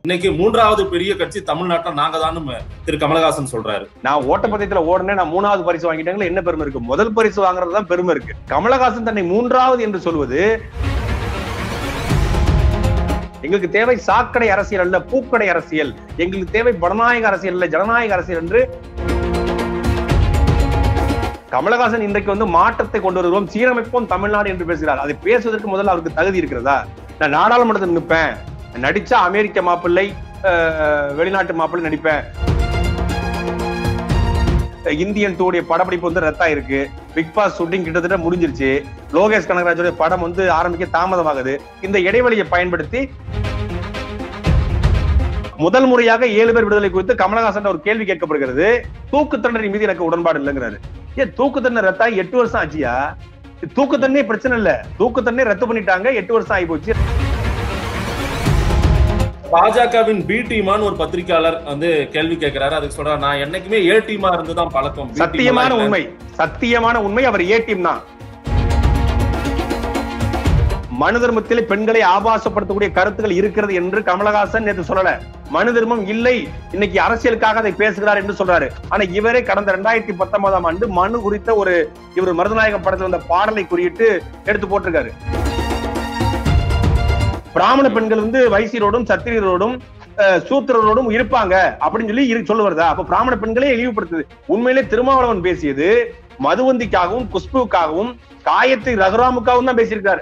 இன்னைக்கு மூன்றாவது பெரிய கட்சி தமிழ்நாட்டில் நாங்க தான் திரு கமலஹாசன் சொல்றாரு நான் ஓட்டப்பந்தயத்துல ஓடுனேன் நான் மூணாவது பரிசு வாங்கிட்டேங்களா என்ன பெருமை இருக்கு முதல் பரிசு வாங்குறது தான் பெருமை இருக்கு கமலஹாசன் தன்னை மூன்றாவது என்று சொல்வது எங்களுக்கு தேவை சாக்கடை அரசியல் அல்ல பூக்கடை அரசியல் எங்களுக்கு தேவை ஜனநாயக அரசியல் அல்ல ஜனநாயக அரசியல் என்று கமலஹாசன் இன்றைக்கு வந்து மாற்றத்தை கொண்டு வருவோம் சீரமைப்போம் தமிழ்நாடு என்று பேசுகிறார் அதை பேசுவதற்கு முதல்ல அவருக்கு தகுதி இருக்கிறதா நான் நாடாளுமன்றத்தில் நிற்பேன் நடிச்சா அமெரிக்க மாப்பிள்ளை அஹ், வெளிநாட்டு மாப்பிள்ளை நடிப்பேன் இந்தியன் டூடைய படப்பிடிப்பு வந்து ரத்தா இருக்கு பிக் பாஸ் ஷூட்டிங் கிட்டத்தட்ட முடிஞ்சிருச்சு லோகேஷ் கனகராஜோட படம் வந்து ஆரம்பிக்க தாமதமாகுது இந்த இடைவெளியை பயன்படுத்தி முதல் முறையாக ஏழு பேர் விடுதலை குறித்து கமலஹாசன் ஒரு கேள்வி கேட்கப்படுகிறது தூக்கு தண்டனை மீது எனக்கு உடன்பாடு இல்லைங்கிறாரு ஏன் தூக்கு தண்டனை ரத்தா எட்டு வருஷம் ஆச்சியா தூக்கு தண்டனை பிரச்சனை இல்ல தூக்கு தண்டனை ரத்து பண்ணிட்டாங்க எட்டு வருஷம் ஆகி போச்சு பாஜகவின் பி டீமான்னு ஒரு பத்திரிகையாளர் வந்து கேள்வி கேட்கிறாரு அதுக்கு சொல்றாரு நான் என்னைக்குமே ஏ டீமா இருந்துதான் பழக்கம் B team சத்தியமான எல்லாம் இல்ல." உண்மை சத்தியமான உண்மை அவர் ஏ டீம் தான் மனு தர்மத்தில் பெண்களை ஆபாசப்படுத்தக்கூடிய கருத்துக்கள் இருக்கிறது என்று கமலஹாசன் நேற்று சொல்லல மனு தர்மம் இல்லை இன்னைக்கு அரசியலுக்காக அதை பேசுகிறார் என்று சொல்றாரு ஆனா இவரே கடந்த ரெண்டாயிரத்தி பத்தொன்பதாம் ஆண்டு மனு குறித்த ஒரு இவர் மருதநாயகம் படத்தில் வந்த பாடலை குறியிட்டு எடுத்து போட்டிருக்காரு பிராமண பெண்கள் வந்து வைசியரோடும் சத்திரியரோடும் அஹ், சூத்திரரோடும் இருப்பாங்க அப்படின்னு சொல்லி இரு- சொல்ல வருதா அப்ப பிராமண பெண்களே இழிவுபடுத்துது உண்மையிலே திருமாவளவன் பேசியது மதுவந்திக்காகவும் குஷ்புவுக்காகவும் காயத்ரி ரகுராமுக்காகவும் தான் பேசியிருக்காரு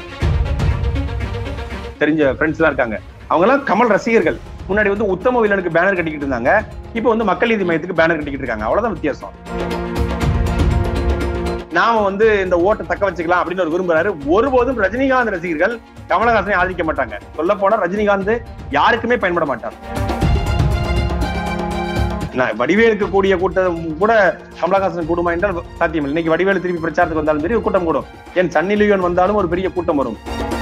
தெரிஞ்ச ஃப்ரெண்ட்ஸ் எல்லாம் இருக்காங்க அவங்க எல்லாம் கமல் ரசிகர்கள் முன்னாடி வந்து உத்தம வில்லனுக்கு பேனர் கட்டிக்கிட்டு இருந்தாங்க இப்போ வந்து மக்கள் நீதி மையத்துக்கு பேனர் கட்டிக்கிட்டு இருக்காங்க அவ்வளவுதான் வித்தியாசம் நாம வந்து இந்த ஓட்டை தக்க வச்சுக்கலாம் அப்படின்னு அவர் விரும்புறாரு ஒருபோதும் ரஜினிகாந்த் ரசிகர்கள் கமலஹாசனை ஆதரிக்க மாட்டாங்க சொல்ல போனா ரஜினிகாந்த் யாருக்குமே பயன்பட மாட்டார் நான் வடிவேலுக்கு கூடிய கூட்டம் கூட கமலஹாசன் கூடுமா என்றால் சாத்தியம் இன்னைக்கு வடிவேலு திருப்பி பிரச்சாரத்துக்கு வந்தாலும் பெரிய கூட்டம் கூடும் ஏன் சன்னி லியோன் வந்தாலும் ஒரு பெரிய கூட்டம் வரும்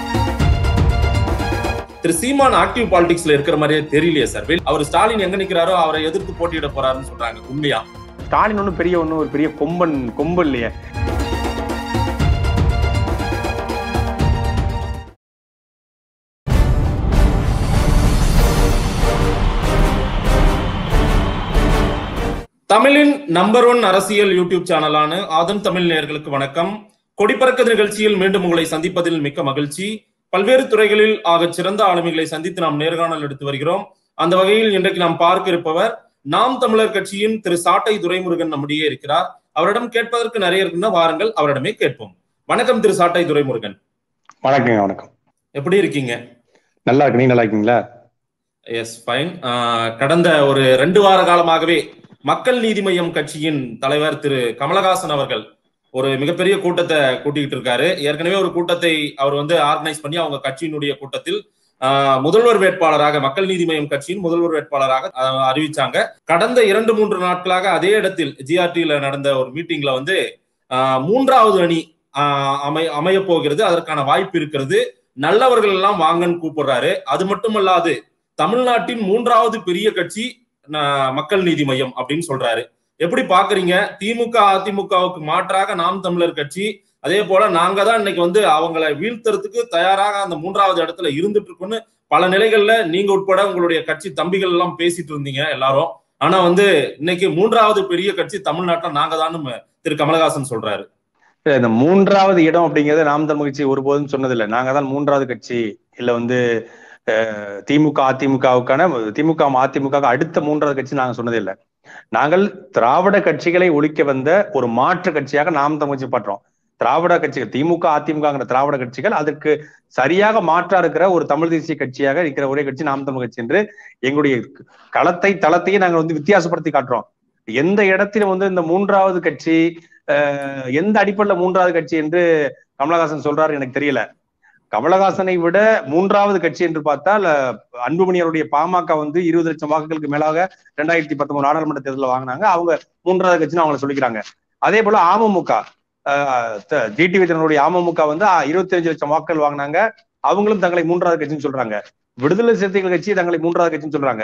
திரு சீமான் ஆக்டிவ் பாலிடிக்ஸ்ல இருக்கிற மாதிரியே தெரியலையே சார் அவர் ஸ்டாலின் எங்க நிக்கிறாரோ அவரை எதிர்த்து போட்டியிட போறாருன்னு சொல்றாங்க உண்மையா ஸ்டாலின் ஒன்றும் பெரிய ஒன்றும் ஒரு பெரிய கொம்பன் கொம்பு இல்லையே தமிழின் நம்பர் ஒன் அரசியல் யூடியூப் சேனலான ஆதன் தமிழ் நேயர்களுக்கு வணக்கம் கொடிப்பறக்க நிகழ்ச்சியில் மீண்டும் உங்களை சந்திப்பதில் மிக்க மகிழ்ச்சி பல்வேறு துறைகளில் ஆகச் சிறந்த ஆளுமைகளை சந்தித்து நாம் நேர்காணல் எடுத்து வருகிறோம் அந்த வகையில் இன்றைக்கு நாம் பார்க்க இருப்பவர் நாம் தமிழர் கட்சியின் திரு சாட்டை துரைமுருகன் நம்முடைய இருக்கிறார் அவரிடம் கேட்பதற்கு நிறைய இருக்குன்னா வாருங்கள் அவரிடமே கேட்போம் வணக்கம் திரு சாட்டை துரைமுருகன் வணக்கங்க வணக்கம் எப்படி இருக்கீங்க நல்லா இருக்கு நீங்க நல்லா இருக்கீங்களா எஸ் ஃபைன் கடந்த ஒரு ரெண்டு வார காலமாகவே மக்கள் நீதி மய்யம் கட்சியின் தலைவர் திரு கமலஹாசன் அவர்கள் ஒரு மிகப்பெரிய கூட்டத்தை கூட்டிக்கிட்டு இருக்காரு ஏற்கனவே ஒரு கூட்டத்தை அவர் வந்து ஆர்கனைஸ் பண்ணி அவங்க கட்சியினுடைய கூட்டத்தில் ஆஹ், முதல்வர் வேட்பாளராக மக்கள் நீதி மய்யம் கட்சியின் முதல்வர் வேட்பாளராக ஆஹ், அறிவிச்சாங்க கடந்த இரண்டு மூன்று நாட்களாக அதே இடத்தில் ஜிஆர்டில நடந்த ஒரு மீட்டிங்ல வந்து ஆஹ், மூன்றாவது அணி ஆஹ், அமை அமைய போகிறது அதற்கான வாய்ப்பு இருக்கிறது நல்லவர்கள் எல்லாம் வாங்கன்னு கூப்பிடுறாரு அது மட்டுமல்லாது தமிழ்நாட்டின் மூன்றாவது பெரிய கட்சி ந- மக்கள் நீதி மையம் அப்படின்னு சொல்றாரு எப்படி பாக்குறீங்க திமுக அதிமுகவுக்கு மாற்றாக நாம் தமிழர் கட்சி அதே போல நாங்க தான் இன்னைக்கு வந்து அவங்களை வீழ்த்துறதுக்கு தயாராக அந்த மூன்றாவது இடத்துல இருந்துட்டு இருக்கோம்னு பல நிலைகள்ல நீங்க உட்பட உங்களுடைய கட்சி தம்பிகள் எல்லாம் பேசிட்டு இருந்தீங்க எல்லாரும் ஆனா வந்து இன்னைக்கு மூன்றாவது பெரிய கட்சி தமிழ்நாட்டில் நாங்க தான் திரு கமலஹாசன் சொல்றாரு இல்ல, இந்த மூன்றாவது இடம் அப்படிங்கறது நாம் தமிழ் கட்சி ஒருபோதும் சொன்னதில்லை நாங்க தான் மூன்றாவது கட்சி இல்ல வந்து அஹ், திமுக அதிமுகவுக்கான திமுக அதிமுக அடுத்த மூன்றாவது கட்சி நாங்க சொன்னதே இல்லை நாங்கள் திராவிட கட்சிகளை ஒழிக்க வந்த ஒரு மாற்று கட்சியாக நாம் தமிழ் கட்சி பற்றோம் திராவிட கட்சிகள் திமுக அதிமுகங்கிற திராவிட கட்சிகள் அதற்கு சரியாக மாற்றா இருக்கிற ஒரு தமிழ் தேசிய கட்சியாக இருக்கிற ஒரே கட்சி நாம் தமிழ் கட்சி என்று எங்களுடைய களத்தை தளத்தையும் நாங்கள் வந்து வித்தியாசப்படுத்தி காட்டுறோம் எந்த இடத்திலும் வந்து இந்த மூன்றாவது கட்சி அஹ், எந்த அடிப்படையில மூன்றாவது கட்சி என்று கமலஹாசன் சொல்றாரு எனக்கு தெரியல கமலஹாசனை விட மூன்றாவது கட்சி என்று பார்த்தால் அஹ், அன்புமணி அவருடைய பாமக வந்து இருபது லட்சம் வாக்குகளுக்கு மேலாக ரெண்டாயிரத்தி பத்தொன்பது நாடாளுமன்ற தேர்தலில் வாங்கினாங்க அவங்க மூன்றாவது கட்சின்னு அவங்கள சொல்லிக்கிறாங்க அதே போல அமமுக ஜிடி விஜயனுடைய அமமுக வந்து இருபத்தி அஞ்சு லட்சம் வாக்குகள் வாங்கினாங்க அவங்களும் தங்களை மூன்றாவது கட்சின்னு சொல்றாங்க விடுதலை சிறுத்தைகள் கட்சி தங்களை மூன்றாவது கட்சின்னு சொல்றாங்க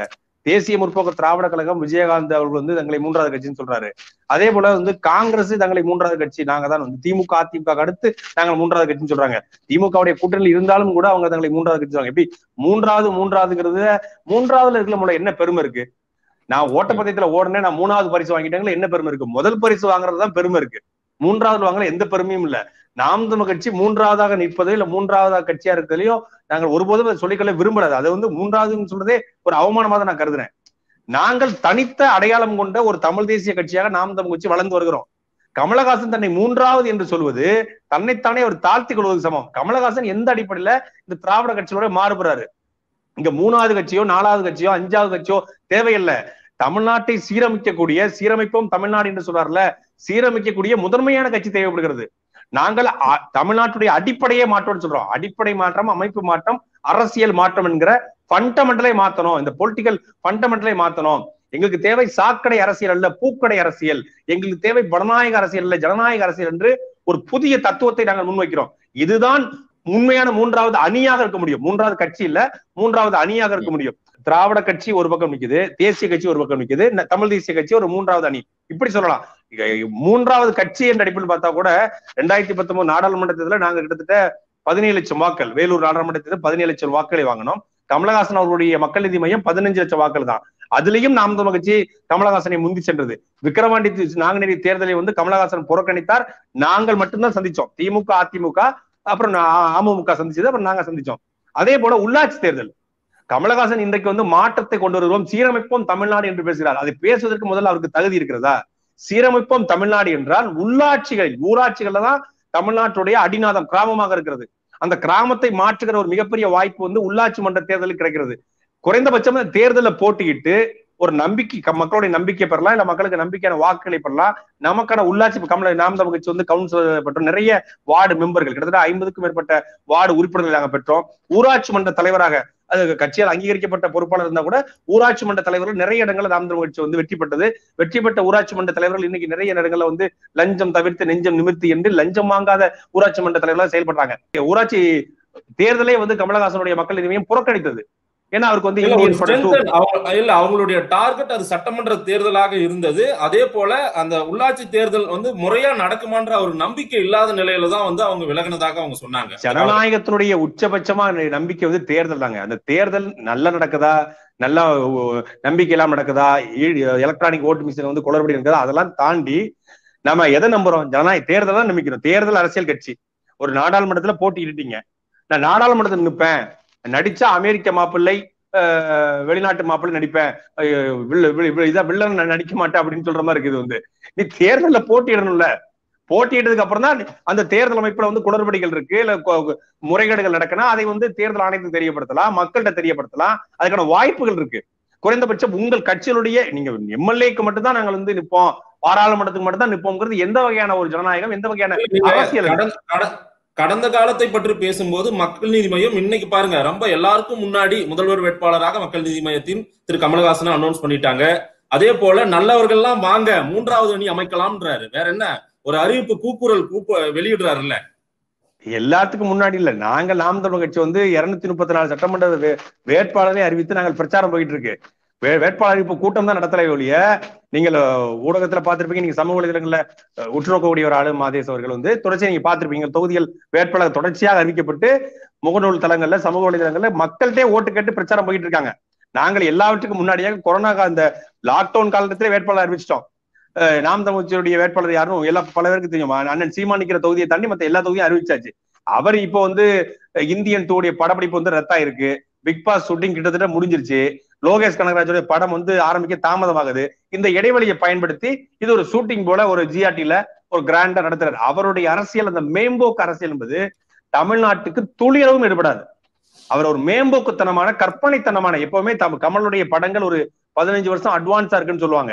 தேசிய முற்போக்கு திராவிட கழகம் விஜயகாந்த் அவர்கள் வந்து தங்களை மூன்றாவது கட்சின்னு சொல்றாரு அதே போல வந்து காங்கிரஸ் தங்களை மூன்றாவது கட்சி நாங்க தான் வந்து திமுக அதிமுக அடுத்து நாங்கள் மூன்றாவது கட்சின்னு சொல்றாங்க திமுகவுடைய கூட்டணியில் இருந்தாலும் கூட அவங்க தங்களை மூன்றாவது கட்சி சொல்றாங்க எப்படி மூன்றாவது மூன்றாவதுங்கிறது மூன்றாவதுல இருக்கிற முறை என்ன பெருமை இருக்கு நான் ஓட்டப்பந்தயத்துல ஓடுனேன் நான் மூணாவது பரிசு வாங்கிட்டாங்களா என்ன பெருமை இருக்கு முதல் பரிசு வாங்குறது தான் பெருமை இருக்கு மூன்றாவது வாங்குற எந்த பெருமையும் இல்ல நாம் தமிழ் கட்சி மூன்றாவதாக நிற்பது இல்ல மூன்றாவதாக கட்சியா இருக்கிறதையும் நாங்கள் ஒருபோதும் அதை சொல்லிக்கொள்ள விரும்பலாது அது வந்து மூன்றாவதுன்னு சொல்றதே ஒரு அவமானமா தான் நான் கருதுறேன் நாங்கள் தனித்த அடையாளம் கொண்ட ஒரு தமிழ் தேசிய கட்சியாக நாம் தமிழ் கட்சி வளர்ந்து வருகிறோம் கமலஹாசன் தன்னை மூன்றாவது என்று சொல்வது தன்னைத்தானே ஒரு தாழ்த்திக் கொள்வது சமம் கமலஹாசன் எந்த அடிப்படையில இந்த திராவிட கட்சியோட மாறுபடுறாரு இங்க மூணாவது கட்சியோ நாலாவது கட்சியோ அஞ்சாவது கட்சியோ தேவையில்லை தமிழ்நாட்டை சீரமைக்கக்கூடிய சீரமைப்போம் தமிழ்நாடு என்று சொல்றாருல சீரமைக்கக்கூடிய முதன்மையான கட்சி தேவைப்படுகிறது நாங்கள் அ- தமிழ்நாட்டுடைய அடிப்படையே மாற்றம்னு சொல்றோம் அடிப்படை மாற்றம் அமைப்பு மாற்றம் அரசியல் மாற்றம் என்கிற ஃபண்டமெண்டலை மாத்தணும் இந்த பொலிட்டிக்கல் ஃபண்டமெண்டலை மாத்தணும் எங்களுக்கு தேவை சாக்கடை அரசியல் அல்ல பூக்கடை அரசியல் எங்களுக்கு தேவை ஜனநாயக அரசியல் அல்ல ஜனநாயக அரசியல் என்று ஒரு புதிய தத்துவத்தை நாங்கள் முன்வைக்கிறோம் இதுதான் உண்மையான மூன்றாவது அணியாக இருக்க முடியும் மூன்றாவது கட்சி இல்ல மூன்றாவது அணியாக இருக்க முடியும் திராவிட கட்சி ஒரு பக்கம் நிக்குது தேசிய கட்சி ஒரு பக்கம் நிக்குது ந- தமிழ் தேசிய கட்சி ஒரு மூன்றாவது அணி இப்படி சொல்லலாம் இங்க மூன்றாவது கட்சி என்ற அடிப்படையில் பார்த்தா கூட ரெண்டாயிரத்தி பத்தொன்பது நாடாளுமன்ற தேர்தலில் நாங்க கிட்டத்தட்ட பதினேழு லட்சம் வாக்கள் வேலூர் நாடாளுமன்ற தேர்தல் பதினேழு லட்சம் வாக்களை வாங்கினோம் கமலஹாசன் அவருடைய மக்கள் நீதி மையம் பதினஞ்சு லட்சம் வாக்கள் தான் அதுலயும் நாம் தமிழ் கட்சி கமலஹாசனை முந்தி சென்றது விக்கிரவாண்டி தி- நாங்குநேரி தேர்தலை வந்து கமலஹாசன் புறக்கணித்தார் நாங்கள் மட்டும்தான் சந்திச்சோம் திமுக அதிமுக அப்புறம் நா- அமமுக சந்திச்சது அப்புறம் நாங்க சந்திச்சோம் அதே போல உள்ளாட்சி தேர்தல் கமலஹாசன் இன்றைக்கு வந்து மாற்றத்தை கொண்டு வருவோம் சீரமைப்போம் தமிழ்நாடு என்று பேசுகிறார் அதை பேசுவதற்கு முதல்ல அவருக்கு தகுதி இருக்கிறதா சீரமைப்போம் தமிழ்நாடு என்றால் உள்ளாட்சிகளில் ஊராட்சிகள்ல தான் தமிழ்நாட்டுடைய அடிநாதம் கிராமமாக இருக்கிறது அந்த கிராமத்தை மாற்றுகிற ஒரு மிகப்பெரிய வாய்ப்பு வந்து உள்ளாட்சி மன்ற தேர்தலில் கிடைக்கிறது குறைந்தபட்சம் அந்த தேர்தலில் போட்டியிட்டு ஒரு நம்பிக்கை க- மக்களுடைய நம்பிக்கை பெறலாம் இல்ல மக்களுக்கு நம்பிக்கையான வாக்குகளை பெறலாம் நமக்கான உள்ளாட்சி இப்ப கமல நாம் தமிழ் கட்சி வந்து கவுன்சிலர் பெற்றோம் நிறைய வார்டு மெம்பர்கள் கிட்டத்தட்ட ஐம்பதுக்கும் மேற்பட்ட வார்டு உறுப்பினர்கள் நாங்க பெற்றோம் ஊராட்சி மன்ற தலைவராக அது கட்சியால் அங்கீகரிக்கப்பட்ட பொறுப்பாளர் இருந்தா கூட ஊராட்சி மன்ற தலைவர்கள் நிறைய இடங்கள்ல நாம் தமிழ் கட்சி வந்து வெற்றி பெற்றது வெற்றி பெற்ற ஊராட்சி மன்ற தலைவர்கள் இன்னைக்கு நிறைய இடங்கள்ல வந்து லஞ்சம் தவிர்த்து நெஞ்சம் நிமிர்த்தி என்று லஞ்சம் வாங்காத ஊராட்சி மன்ற தலைவர்களா செயல்படுறாங்க ஊராட்சி தேர்தலே வந்து கமலஹாசனுடைய மக்கள் இனிமையும் புறக்கணித்தது ஏன்னா அவருக்கு வந்து இல்ல, ஒரு இந்தியன் படம் strengthen- அவங்க- இல்ல அவங்களுடைய டார்கெட் அது சட்டமன்ற தேர்தலாக இருந்தது அதே போல அந்த உள்ளாட்சி தேர்தல் வந்து முறையா நடக்குமான்ற ஒரு நம்பிக்கை இல்லாத நிலையில தான் வந்து அவங்க விலகினதாக அவங்க சொன்னாங்க ஜனநாயகத்தினுடைய உச்சபட்சமா நம்பிக்கை வந்து தேர்தல் தாங்க அந்த தேர்தல் நல்லா நடக்குதா நல்லா ஒ- நம்பிக்கை இல்லாம நடக்குதா எலக்ட்ரானிக் ஓட்டு மிஷின் வந்து குளறுபடி இருக்குதா அதெல்லாம் தாண்டி நம்ம எதை நம்புறோம் ஜனநாயக தேர்தல் தான் நம்பிக்கிறோம் தேர்தல் அரசியல் கட்சி ஒரு நாடாளுமன்றத்துல போட்டியிட்டீங்க நான் நாடாளுமன்றத்தில் நிப்பேன் நடிச்சா அமெரிக்க மாப்பிள்ளை அஹ், வெளிநாட்டு மாப்பிள்ளை நடிப்பேன் அஹ், வில்ல- வில்ல- வில்ல- இதா வில்லன் நான் நடிக்க மாட்டேன் அப்படின்னு சொல்ற மாதிரி இருக்குது வந்து நீ தேர்தல்ல போட்டியிடணும்ல போட்டியிட்டதுக்கு அப்புறம் தான் அந்த தேர்தல் அமைப்புல வந்து குளறுபடிகள் இருக்கு இல்ல கொ- முறைகேடுகள் நடக்கணும் அதை வந்து தேர்தல் ஆணையத்துக்கு தெரியப்படுத்தலாம் மக்கள்கிட்ட தெரியப்படுத்தலாம் அதுக்கான வாய்ப்புகள் இருக்கு குறைந்தபட்சம் உங்கள் கட்சியினுடைய நீங்க எம்எல்ஏக்கு மட்டும் தான் நாங்கள் வந்து நிப்போம் பாராளுமன்றத்துக்கு மட்டும் தான் நிப்போம்ங்கிறது எந்த வகையான ஒரு ஜனநாயகம் எந்த வகையான நீங்க அரசியல் கடந்த- கட- கடந்த காலத்தை பற்றி பேசும்போது மக்கள் நீதி மையம் இன்னைக்கு பாருங்க ரொம்ப எல்லாருக்கும் முன்னாடி முதல்வர் வேட்பாளராக மக்கள் நீதி மையத்தின் திரு கமலஹாசன் அனௌன்ஸ் பண்ணிட்டாங்க அதே போல நல்லவர்கள்லாம் வாங்க மூன்றாவது அணி அமைக்கலாம்ன்றாரு வேற என்ன ஒரு அறிவிப்பு கூக்குரல் கூப்ப வெளியிடுறாருல்ல எல்லாத்துக்கும் முன்னாடி இல்ல நாங்க நாம் தமிழ் கட்சி வந்து இருநூத்தி முப்பத்தி நாலு சட்டமன்ற வே- வேட்பாளரை அறிவித்து நாங்கள் பிரச்சாரம் போயிட்டு இருக்கு வே- வேட்பாளர் அறிவிப்பு கூட்டம் தான் நடத்தலை ஒழிய நீங்கள் அஹ், ஊடகத்துல பார்த்திருப்பீங்க நீங்க சமூக வலைதளங்கள்ல அஹ், உற்று நோக்கக்கூடிய ஒரு ஆளு மாதேஷ் அவர்கள் வந்து தொடர்ச்சியா நீங்க பார்த்திருப்பீங்க தொகுதிகள் வேட்பாளர் தொடர்ச்சியாக அறிவிக்கப்பட்டு முகநூல் தளங்கள்ல சமூக வலைதளங்கள்ல மக்கள்கிட்டே ஓட்டு கேட்டு பிரச்சாரம் போயிட்டு இருக்காங்க நாங்கள் எல்லாவற்றுக்கும் முன்னாடியாக கொரோனா கா- அந்த லாக்டவுன் காலத்திலே வேட்பாளர் அறிவிச்சிட்டோம் அஹ், நாம் தமிழ்ச்சியுடைய வேட்பாளர் யாரும் எல்லா பல பேருக்கு தெரியும் அண்ணன் சீமா நிக்கிற தொகுதியை தாண்டி மத்த எல்லா தொகுதியும் அறிவிச்சாச்சு அவர் இப்போ வந்து அஹ், இந்தியன் டூடைய படப்பிடிப்பு வந்து ரத்தா இருக்கு பிக் பாஸ் ஷூட்டிங் கிட்டத்தட்ட முடிஞ்சிருச்சு லோகேஷ் கனகராஜோட படம் வந்து ஆரம்பிக்க தாமதமாகுது இந்த இடைவெளியை பயன்படுத்தி இது ஒரு ஷூட்டிங் போல ஒரு ஜிஆர்டில ஒரு கிராண்டா நடத்துறாரு அவருடைய அரசியல் அந்த மேம்போக்கு அரசியல் என்பது தமிழ்நாட்டுக்கு துளியளவும் ஈடுபடாது அவர் ஒரு மேம்போக்குத்தனமான கற்பனைத்தனமான எப்பவுமே தம் கமலுடைய படங்கள் ஒரு பதினஞ்சு வருஷம் அட்வான்ஸா இருக்குன்னு சொல்லுவாங்க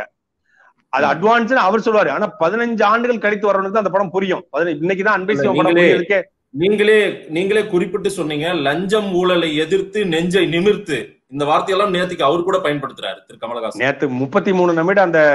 அது அட்வான்ஸ் அவர் சொல்லுவாரு ஆனா பதினஞ்சு ஆண்டுகள் கழித்து வரவனுக்கு தான் அந்த படம் புரியும் பதினஞ்சு- இன்னைக்குதான் அன்பை சிவம் படம் நீங்களே- புரியறதுக்கே நீங்களே நீங்களே குறிப்பிட்டு சொன்னீங்க லஞ்சம் ஊழலை எதிர்த்து நெஞ்சை நிமிர்த்து இந்த வார்த்தையெல்லாம் நேத்துக்கு அவர் கூட பயன்படுத்துறாரு திரு கமலஹாசன் நேத்து முப்பத்தி மூணு நிமிடம் அந்த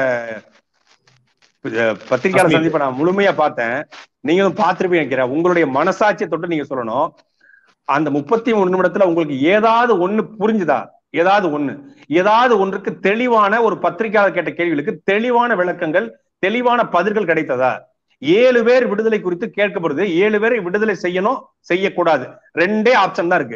அஹ், பத்திரிகையாளர் அஸ்மி. சந்திப்பை நான் முழுமையா பார்த்தேன் நீங்களும் பார்த்திருப்பீங்க நினைக்கிறேன் உங்களுடைய மனசாட்சியை தொட்டு நீங்க சொல்லணும் அந்த முப்பத்தி மூணு நிமிடத்துல உங்களுக்கு ஏதாவது ஒண்ணு புரிஞ்சுதா ஏதாவது ஒண்ணு ஏதாவது ஒன்றுக்கு தெளிவான ஒரு பத்திரிகையாளர் கேட்ட கேள்விகளுக்கு தெளிவான விளக்கங்கள் தெளிவான பதில்கள் கிடைத்ததா ஏழு பேர் விடுதலை குறித்து கேட்கப்படுது ஏழு பேரை விடுதலை செய்யணும் செய்யக்கூடாது ரெண்டே ஆப்ஷன் தான் இருக்கு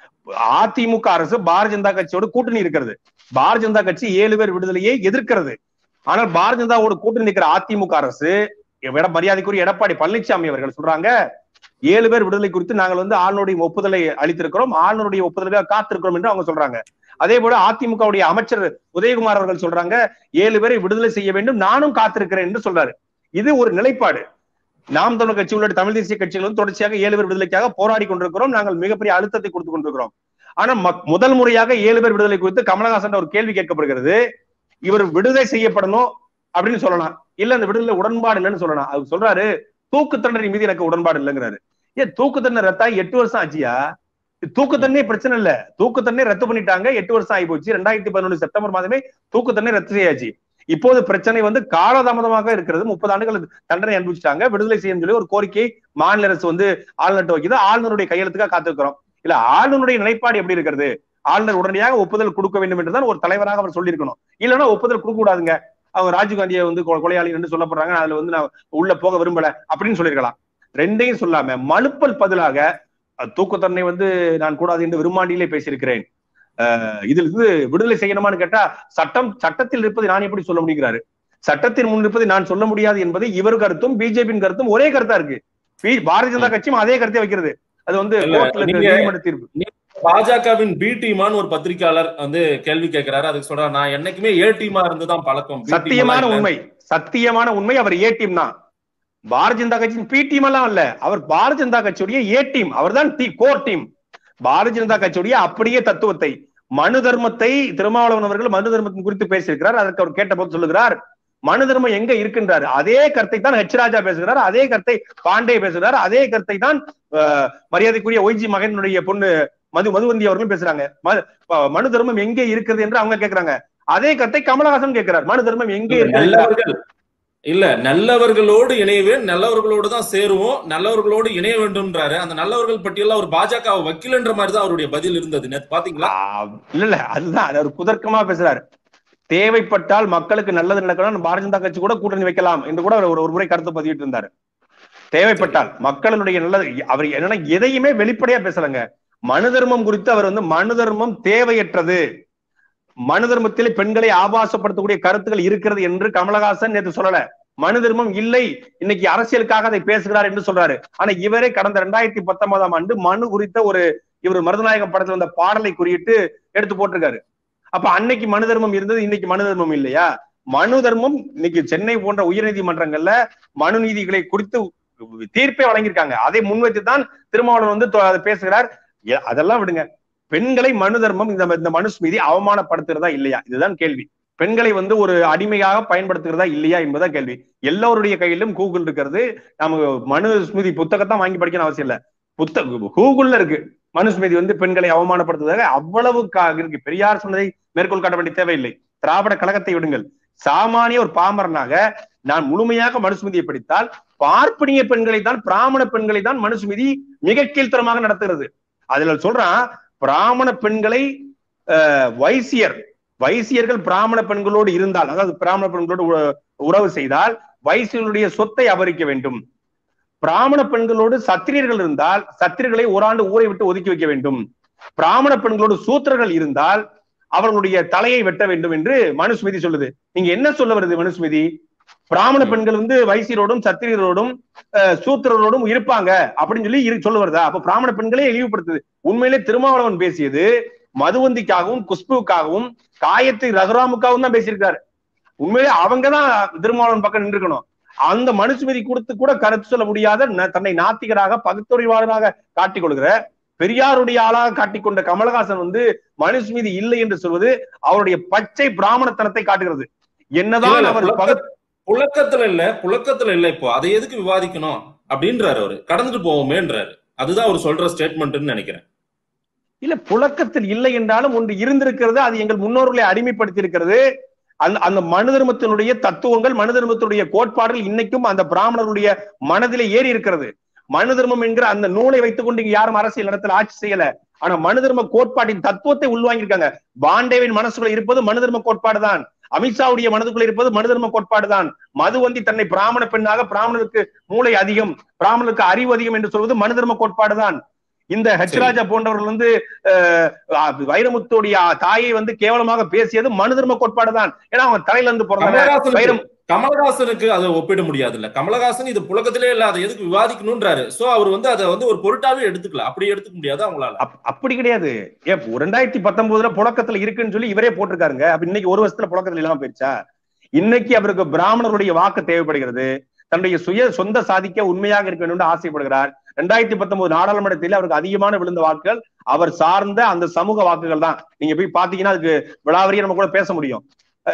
அதிமுக அரசு பாரதிய ஜனதா கட்சியோட கூட்டணி இருக்கிறது பாரதிய ஜனதா கட்சி ஏழு பேர் விடுதலையை எதிர்க்கிறது ஆனால் பாரதிய ஜனதாவோட கூட்டணி இருக்கிற அதிமுக அரசு எட- மரியாதைக்குரிய எடப்பாடி பழனிசாமி அவர்கள் சொல்றாங்க ஏழு பேர் விடுதலை குறித்து நாங்கள் வந்து ஆளுநருடைய ஒப்புதலை அளித்திருக்கிறோம் ஆளுநருடைய ஒப்புதலுக்காக காத்திருக்கிறோம் என்று அவங்க சொல்றாங்க அதே போல அதிமுகவுடைய அமைச்சர் உதயகுமார் அவர்கள் சொல்றாங்க ஏழு பேரை விடுதலை செய்ய வேண்டும் நானும் காத்திருக்கிறேன் என்று சொல்றாரு இது ஒரு நிலைப்பாடு நாம் தமிழர் கட்சி உள்ளிட்ட தமிழ் தேசிய கட்சிகள் வந்து தொடர்ச்சியாக ஏழு பேர் விடுதலைக்காக போராடி கொண்டிருக்கிறோம் நாங்கள் மிகப்பெரிய அழுத்தத்தை கொடுத்து கொண்டிருக்கிறோம் ஆனா மக்- முதல் முறையாக ஏழு பேர் விடுதலை குறித்து கமலஹாசன் ஒரு கேள்வி கேட்கப்படுகிறது இவர் விடுதலை செய்யப்படணும் அப்படின்னு சொல்லலாம் இல்ல அந்த விடுதலை உடன்பாடு இல்லைன்னு சொல்லலாம் அவர் சொல்றாரு தூக்கு தண்டனை மீது எனக்கு உடன்பாடு இல்லைங்கிறாரு ஏன் தூக்கு தண்டனை ரத்தாகி எட்டு வருஷம் ஆச்சியா தூக்கு தண்டனை பிரச்சனை இல்ல தூக்கு தண்டனை ரத்து பண்ணிட்டாங்க எட்டு வருஷம் ஆகி போச்சு ரெண்டாயிரத்தி பதினொன்று செப்டம்பர் மாதமே தூக்கு தண்டனை ரத்து செய்யாச்சு இப்போது பிரச்சனை வந்து காலதாமதமாக இருக்கிறது முப்பது ஆண்டுகள் தண்டனை அனுபவிச்சிட்டாங்க விடுதலை செய்யும் சொல்லி ஒரு கோரிக்கை மாநில அரசு வந்து ஆளுநர்கிட்ட வைக்குது ஆளுநருடைய கையெழுத்துக்காக காத்திருக்கிறோம் இல்ல ஆளுநருடைய நிலைப்பாடு எப்படி இருக்கிறது ஆளுநர் உடனடியாக ஒப்புதல் கொடுக்க வேண்டும் என்றுதான் ஒரு தலைவராக அவர் சொல்லியிருக்கணும் இல்லைன்னா ஒப்புதல் கொடுக்க கூடாதுங்க அவங்க ராஜீவ்காந்தியை வந்து கொ- கொலையாளி என்று சொல்லப்படுறாங்க அதுல வந்து நான் உள்ள போக விரும்பல அப்படின்னு சொல்லியிருக்கலாம் ரெண்டையும் சொல்லாம மலுப்பல் பதிலாக அஹ், தூக்கு தண்டனை வந்து நான் கூடாது என்று விரும்மாண்டியிலே பேசியிருக்கிறேன் அஹ், இதில் இருந்து விடுதலை செய்யணுமான்னு கேட்டா சட்டம் சட்டத்தில் இருப்பதை நான் எப்படி சொல்ல முடிகிறாரு சட்டத்தின் முன் இருப்பதை நான் சொல்ல முடியாது என்பது இவர் கருத்தும் பிஜேபியின் கருத்தும் ஒரே கருத்தா இருக்கு பி- பாரதிய ஜனதா கட்சியும் அதே கருத்தை வைக்கிறது அது வந்து இல்ல, கோர்ட்ல இருக்கிற நீங்க- நீதிமன்ற தீர்ப்பு பாஜகவின் பி டீமான்னு ஒரு பத்திரிக்கையாளர் வந்து கேள்வி கேட்கிறாரு அதுக்கு சொல்றாரு நான் என்னைக்குமே ஏ டீமா இருந்துதான் பழக்கம் B team சத்தியமான எல்லாம் இல்ல." உண்மை சத்தியமான உண்மை அவர் ஏ டீம் தான் பாரதிய ஜனதா கட்சியின் பி டீம் எல்லாம் இல்ல அவர் பாரதிய ஜனதா கட்சியுடைய ஏ டீம் அவர் தான் கோர் டீம் பாரதிய ஜனதா கட்சியுடைய அப்படியே தத்துவத்தை மனு தர்மத்தை திருமாவளவன் அவர்கள் மனு தர்மத்தின் குறித்து பேசியிருக்கிறார் அதற்கு அவர் கேட்டபோது சொல்லுகிறார் மனு தர்மம் எங்க இருக்கின்றார் அதே கருத்தை தான் ஹெச் ராஜா பேசுகிறார் அதே கருத்தை பாண்டே பேசுகிறார் அதே கருத்தை தான் அஹ், மரியாதைக்குரிய ஒய்ஜி மகனுடைய பொண்ணு மது மதுவந்தி அவர்களும் பேசுறாங்க ம- ப- மனு தர்மம் எங்கே இருக்கிறது என்று அவங்க கேக்குறாங்க அதே கருத்தை கமலஹாசன் கேட்கிறார் மனு தர்மம் எங்கே இருக்கிறது நல்லவர்கள் இல்ல நல்லவர்களோடு இணையவேன் நல்லவர்களோடு தான் சேருவோம் நல்லவர்களோடு இணைய வேண்டும்ன்றாரு அந்த நல்லவர்கள் பட்டியல அவர் பாஜக வக்கீல்ன்ற மாதிரி தான் அவருடைய பதில் இருந்தது நேத்து பாத்தீங்களா ஆ, இல்ல இல்ல அதுதான் அது அவர் குதர்க்கமா பேசுறாரு தேவைப்பட்டால் மக்களுக்கு நல்லது நடக்கணும் பாரதிய ஜனதா கட்சி கூட கூட்டணி வைக்கலாம் என்று கூட அவர் ஒரு ஒரு முறை கருத்து பதிவிட்டு இருந்தாரு தேவைப்பட்டால் மக்களுடைய நல்லது அவர் என்னன்னா எதையுமே வெளிப்படையா பேசலங்க மனு தர்மம் குறித்து அவர் வந்து மனு தர்மம் தேவையற்றது மனு தர்மத்திலே பெண்களை ஆபாசப்படுத்தக்கூடிய கருத்துக்கள் இருக்கிறது என்று கமலஹாசன் நேற்று சொல்லல மனு தர்மம் இல்லை இன்னைக்கு அரசியலுக்காக அதை பேசுகிறார் என்று சொல்றாரு ஆனா இவரே கடந்த ரெண்டாயிரத்தி பத்தொன்பதாம் ஆண்டு மனு குறித்த ஒரு இவர் மருதநாயகம் படத்துல வந்த பாடலை குறியிட்டு எடுத்து போட்டிருக்காரு அப்ப அன்னைக்கு மனு தர்மம் இருந்தது இன்னைக்கு மனு தர்மம் இல்லையா மனு தர்மம் இன்னைக்கு சென்னை போன்ற உயர்நீதிமன்றங்கள்ல மனு நீதிகளை குறித்து தீர்ப்பே வழங்கியிருக்காங்க அதை முன்வைத்து தான் திருமாவளவன் வந்து தொ- அதை பேசுகிறார் எ- அதெல்லாம் விடுங்க பெண்களை மனு தர்மம் இந்த இந்த மனுஸ்மிதி அவமானப்படுத்துறதா இல்லையா இதுதான் கேள்வி பெண்களை வந்து ஒரு அடிமையாக பயன்படுத்துகிறதா இல்லையா என்பதுதான் கேள்வி எல்லோருடைய கையிலும் கூகுள் இருக்கிறது நம்ம மனுஸ்மிதி புத்தகத்தான் வாங்கி படிக்கணும் அவசியம் இல்ல புத்தக கூகுள்ல இருக்கு மனுஸ்மிதி வந்து பெண்களை அவமானப்படுத்துவதாக அவ்வளவு கா- இருக்கு பெரியார் சொன்னதை மேற்கோள் காட்ட வேண்டிய தேவையில்லை திராவிட கழகத்தை விடுங்கள் சாமானிய ஒரு பாமரனாக நான் முழுமையாக மனுஸ்மிதியை படித்தால் பார்ப்பனிய பெண்களை தான் பிராமண பெண்களை தான் மனுஸ்மிதி மிக கீழ்த்தரமாக நடத்துகிறது அதுல சொல்றான் பிராமண பெண்களை அஹ், வைசியர் வைசியர்கள் பிராமண பெண்களோடு இருந்தால் அதாவது பிராமண பெண்களோடு உ- உறவு செய்தால் வைசியர்களுடைய சொத்தை அபகரிக்க வேண்டும் பிராமண பெண்களோடு சத்திரியர்கள் இருந்தால் சத்திரியர்களை ஓராண்டு ஊரை விட்டு ஒதுக்கி வைக்க வேண்டும் பிராமண பெண்களோடு சூத்திரர்கள் இருந்தால் அவர்களுடைய தலையை வெட்ட வேண்டும் என்று மனுஸ்மிதி சொல்லுது நீங்க என்ன சொல்ல வருது மனுஸ்மிதி பிராமண பெண்கள் வந்து வைசியரோடும் சத்திரியரோடும் அஹ், சூத்திரரோடும் இருப்பாங்க அப்படின்னு சொல்லி இரு- சொல்ல வருதா அப்ப பிராமண பெண்களே இழிவுபடுத்துது உண்மையிலே திருமாவளவன் பேசியது மதுவந்திக்காகவும் குஷ்புவுக்காகவும் காயத்ரி ரகுராமுக்காகவும் தான் பேசியிருக்காரு உண்மையிலே அவங்க தான் திருமாவளவன் பக்கம் நின்றுக்கணும் அந்த மனுஸ்மிதி கொடுத்து கூட கருத்து சொல்ல முடியாத ந- தன்னை நாத்திகராக பகுத்தறிவாளராக காட்டிக் கொள்கிற பெரியாருடைய ஆளாக காட்டிக்கொண்ட கமலஹாசன் வந்து மனுஸ்மிதி இல்லை என்று சொல்வது அவருடைய பச்சை பிராமணத்தனத்தை காட்டுகிறது என்னதான் இல்ல, அவர் புழக்க- பகத் புழக்கத்துல இல்ல புழக்கத்துல இல்ல இப்போ அதை எதுக்கு விவாதிக்கணும் அப்படின்றாரு அவரு கடந்துட்டு போவோமேன்றாரு அதுதான் அவர் சொல்ற ஸ்டேட்மெண்ட்னு நினைக்கிறேன் இல்ல புழக்கத்தில் இல்லை என்றாலும் ஒன்று இருந்திருக்கிறது அது எங்கள் முன்னோர்களை அடிமைப்படுத்தி இருக்கிறது அந்த அந்த மனு தர்மத்தினுடைய தத்துவங்கள் மனு தர்மத்தினுடைய கோட்பாடுகள் இன்னைக்கும் அந்த பிராமணருடைய மனதிலே ஏறி இருக்கிறது மனு தர்மம் என்கிற அந்த நூலை வைத்துக் கொண்டு இங்க யாரும் அரசியல் இடத்துல ஆட்சி செய்யல ஆனா மனு தர்ம கோட்பாட்டின் தத்துவத்தை உள்வாங்கியிருக்காங்க பாண்டேவின் மனசுக்குள்ள இருப்பது மனு தர்ம கோட்பாடு தான் அமித்ஷாவுடைய மனதுக்குள்ள இருப்பது மனு தர்ம கோட்பாடு தான் மதுவந்தி தன்னை பிராமண பெண்ணாக பிராமணருக்கு மூளை அதிகம் பிராமணருக்கு அறிவு அதிகம் என்று சொல்வது மனு தர்ம கோட்பாடு தான் இந்த ஹெச் ராஜா போன்றவர்கள் வந்து வைரமுத்துடைய தாயை வந்து கேவலமாக பேசியது மனு தர்ம கோட்பாடு தான் ஏன்னா அவங்க தலையில இருந்து பிறந்த வைரம் கமலஹாசனுக்கு அதை ஒப்பிட முடியாது இல்ல கமலஹாசன் இது புழக்கத்திலே இல்ல அதை எதுக்கு விவாதிக்கணும்ன்றாரு சோ அவர் வந்து அதை வந்து ஒரு பொருட்டாவே எடுத்துக்கல அப்படி எடுத்துக்க முடியாது அவங்களால அப்படி கிடையாது ஏ ரெண்டாயிரத்தி பத்தொன்பதுல புழக்கத்துல இருக்குன்னு சொல்லி இவரே போட்டிருக்காருங்க அப்ப இன்னைக்கு ஒரு வருஷத்துல புழக்கத்துல இல்லாம போயிருச்சா இன்னைக்கு அவருக்கு பிராமணருடைய வாக்கு தேவைப்படுகிறது தன்னுடைய சுய சொந்த சாதிக்க உண்மையாக இருக்க வேண்டும் ஆசைப்படுகிறார் ரெண்டாயிரத்தி பத்தொன்பது நாடாளுமன்றத்தில் அவருக்கு அதிகமான விழுந்த வாக்குகள் அவர் சார்ந்த அந்த சமூக வாக்குகள் தான் நீங்க போய் பாத்தீங்கன்னா அதுக்கு விழாவரியே நம்ம கூட பேச முடியும்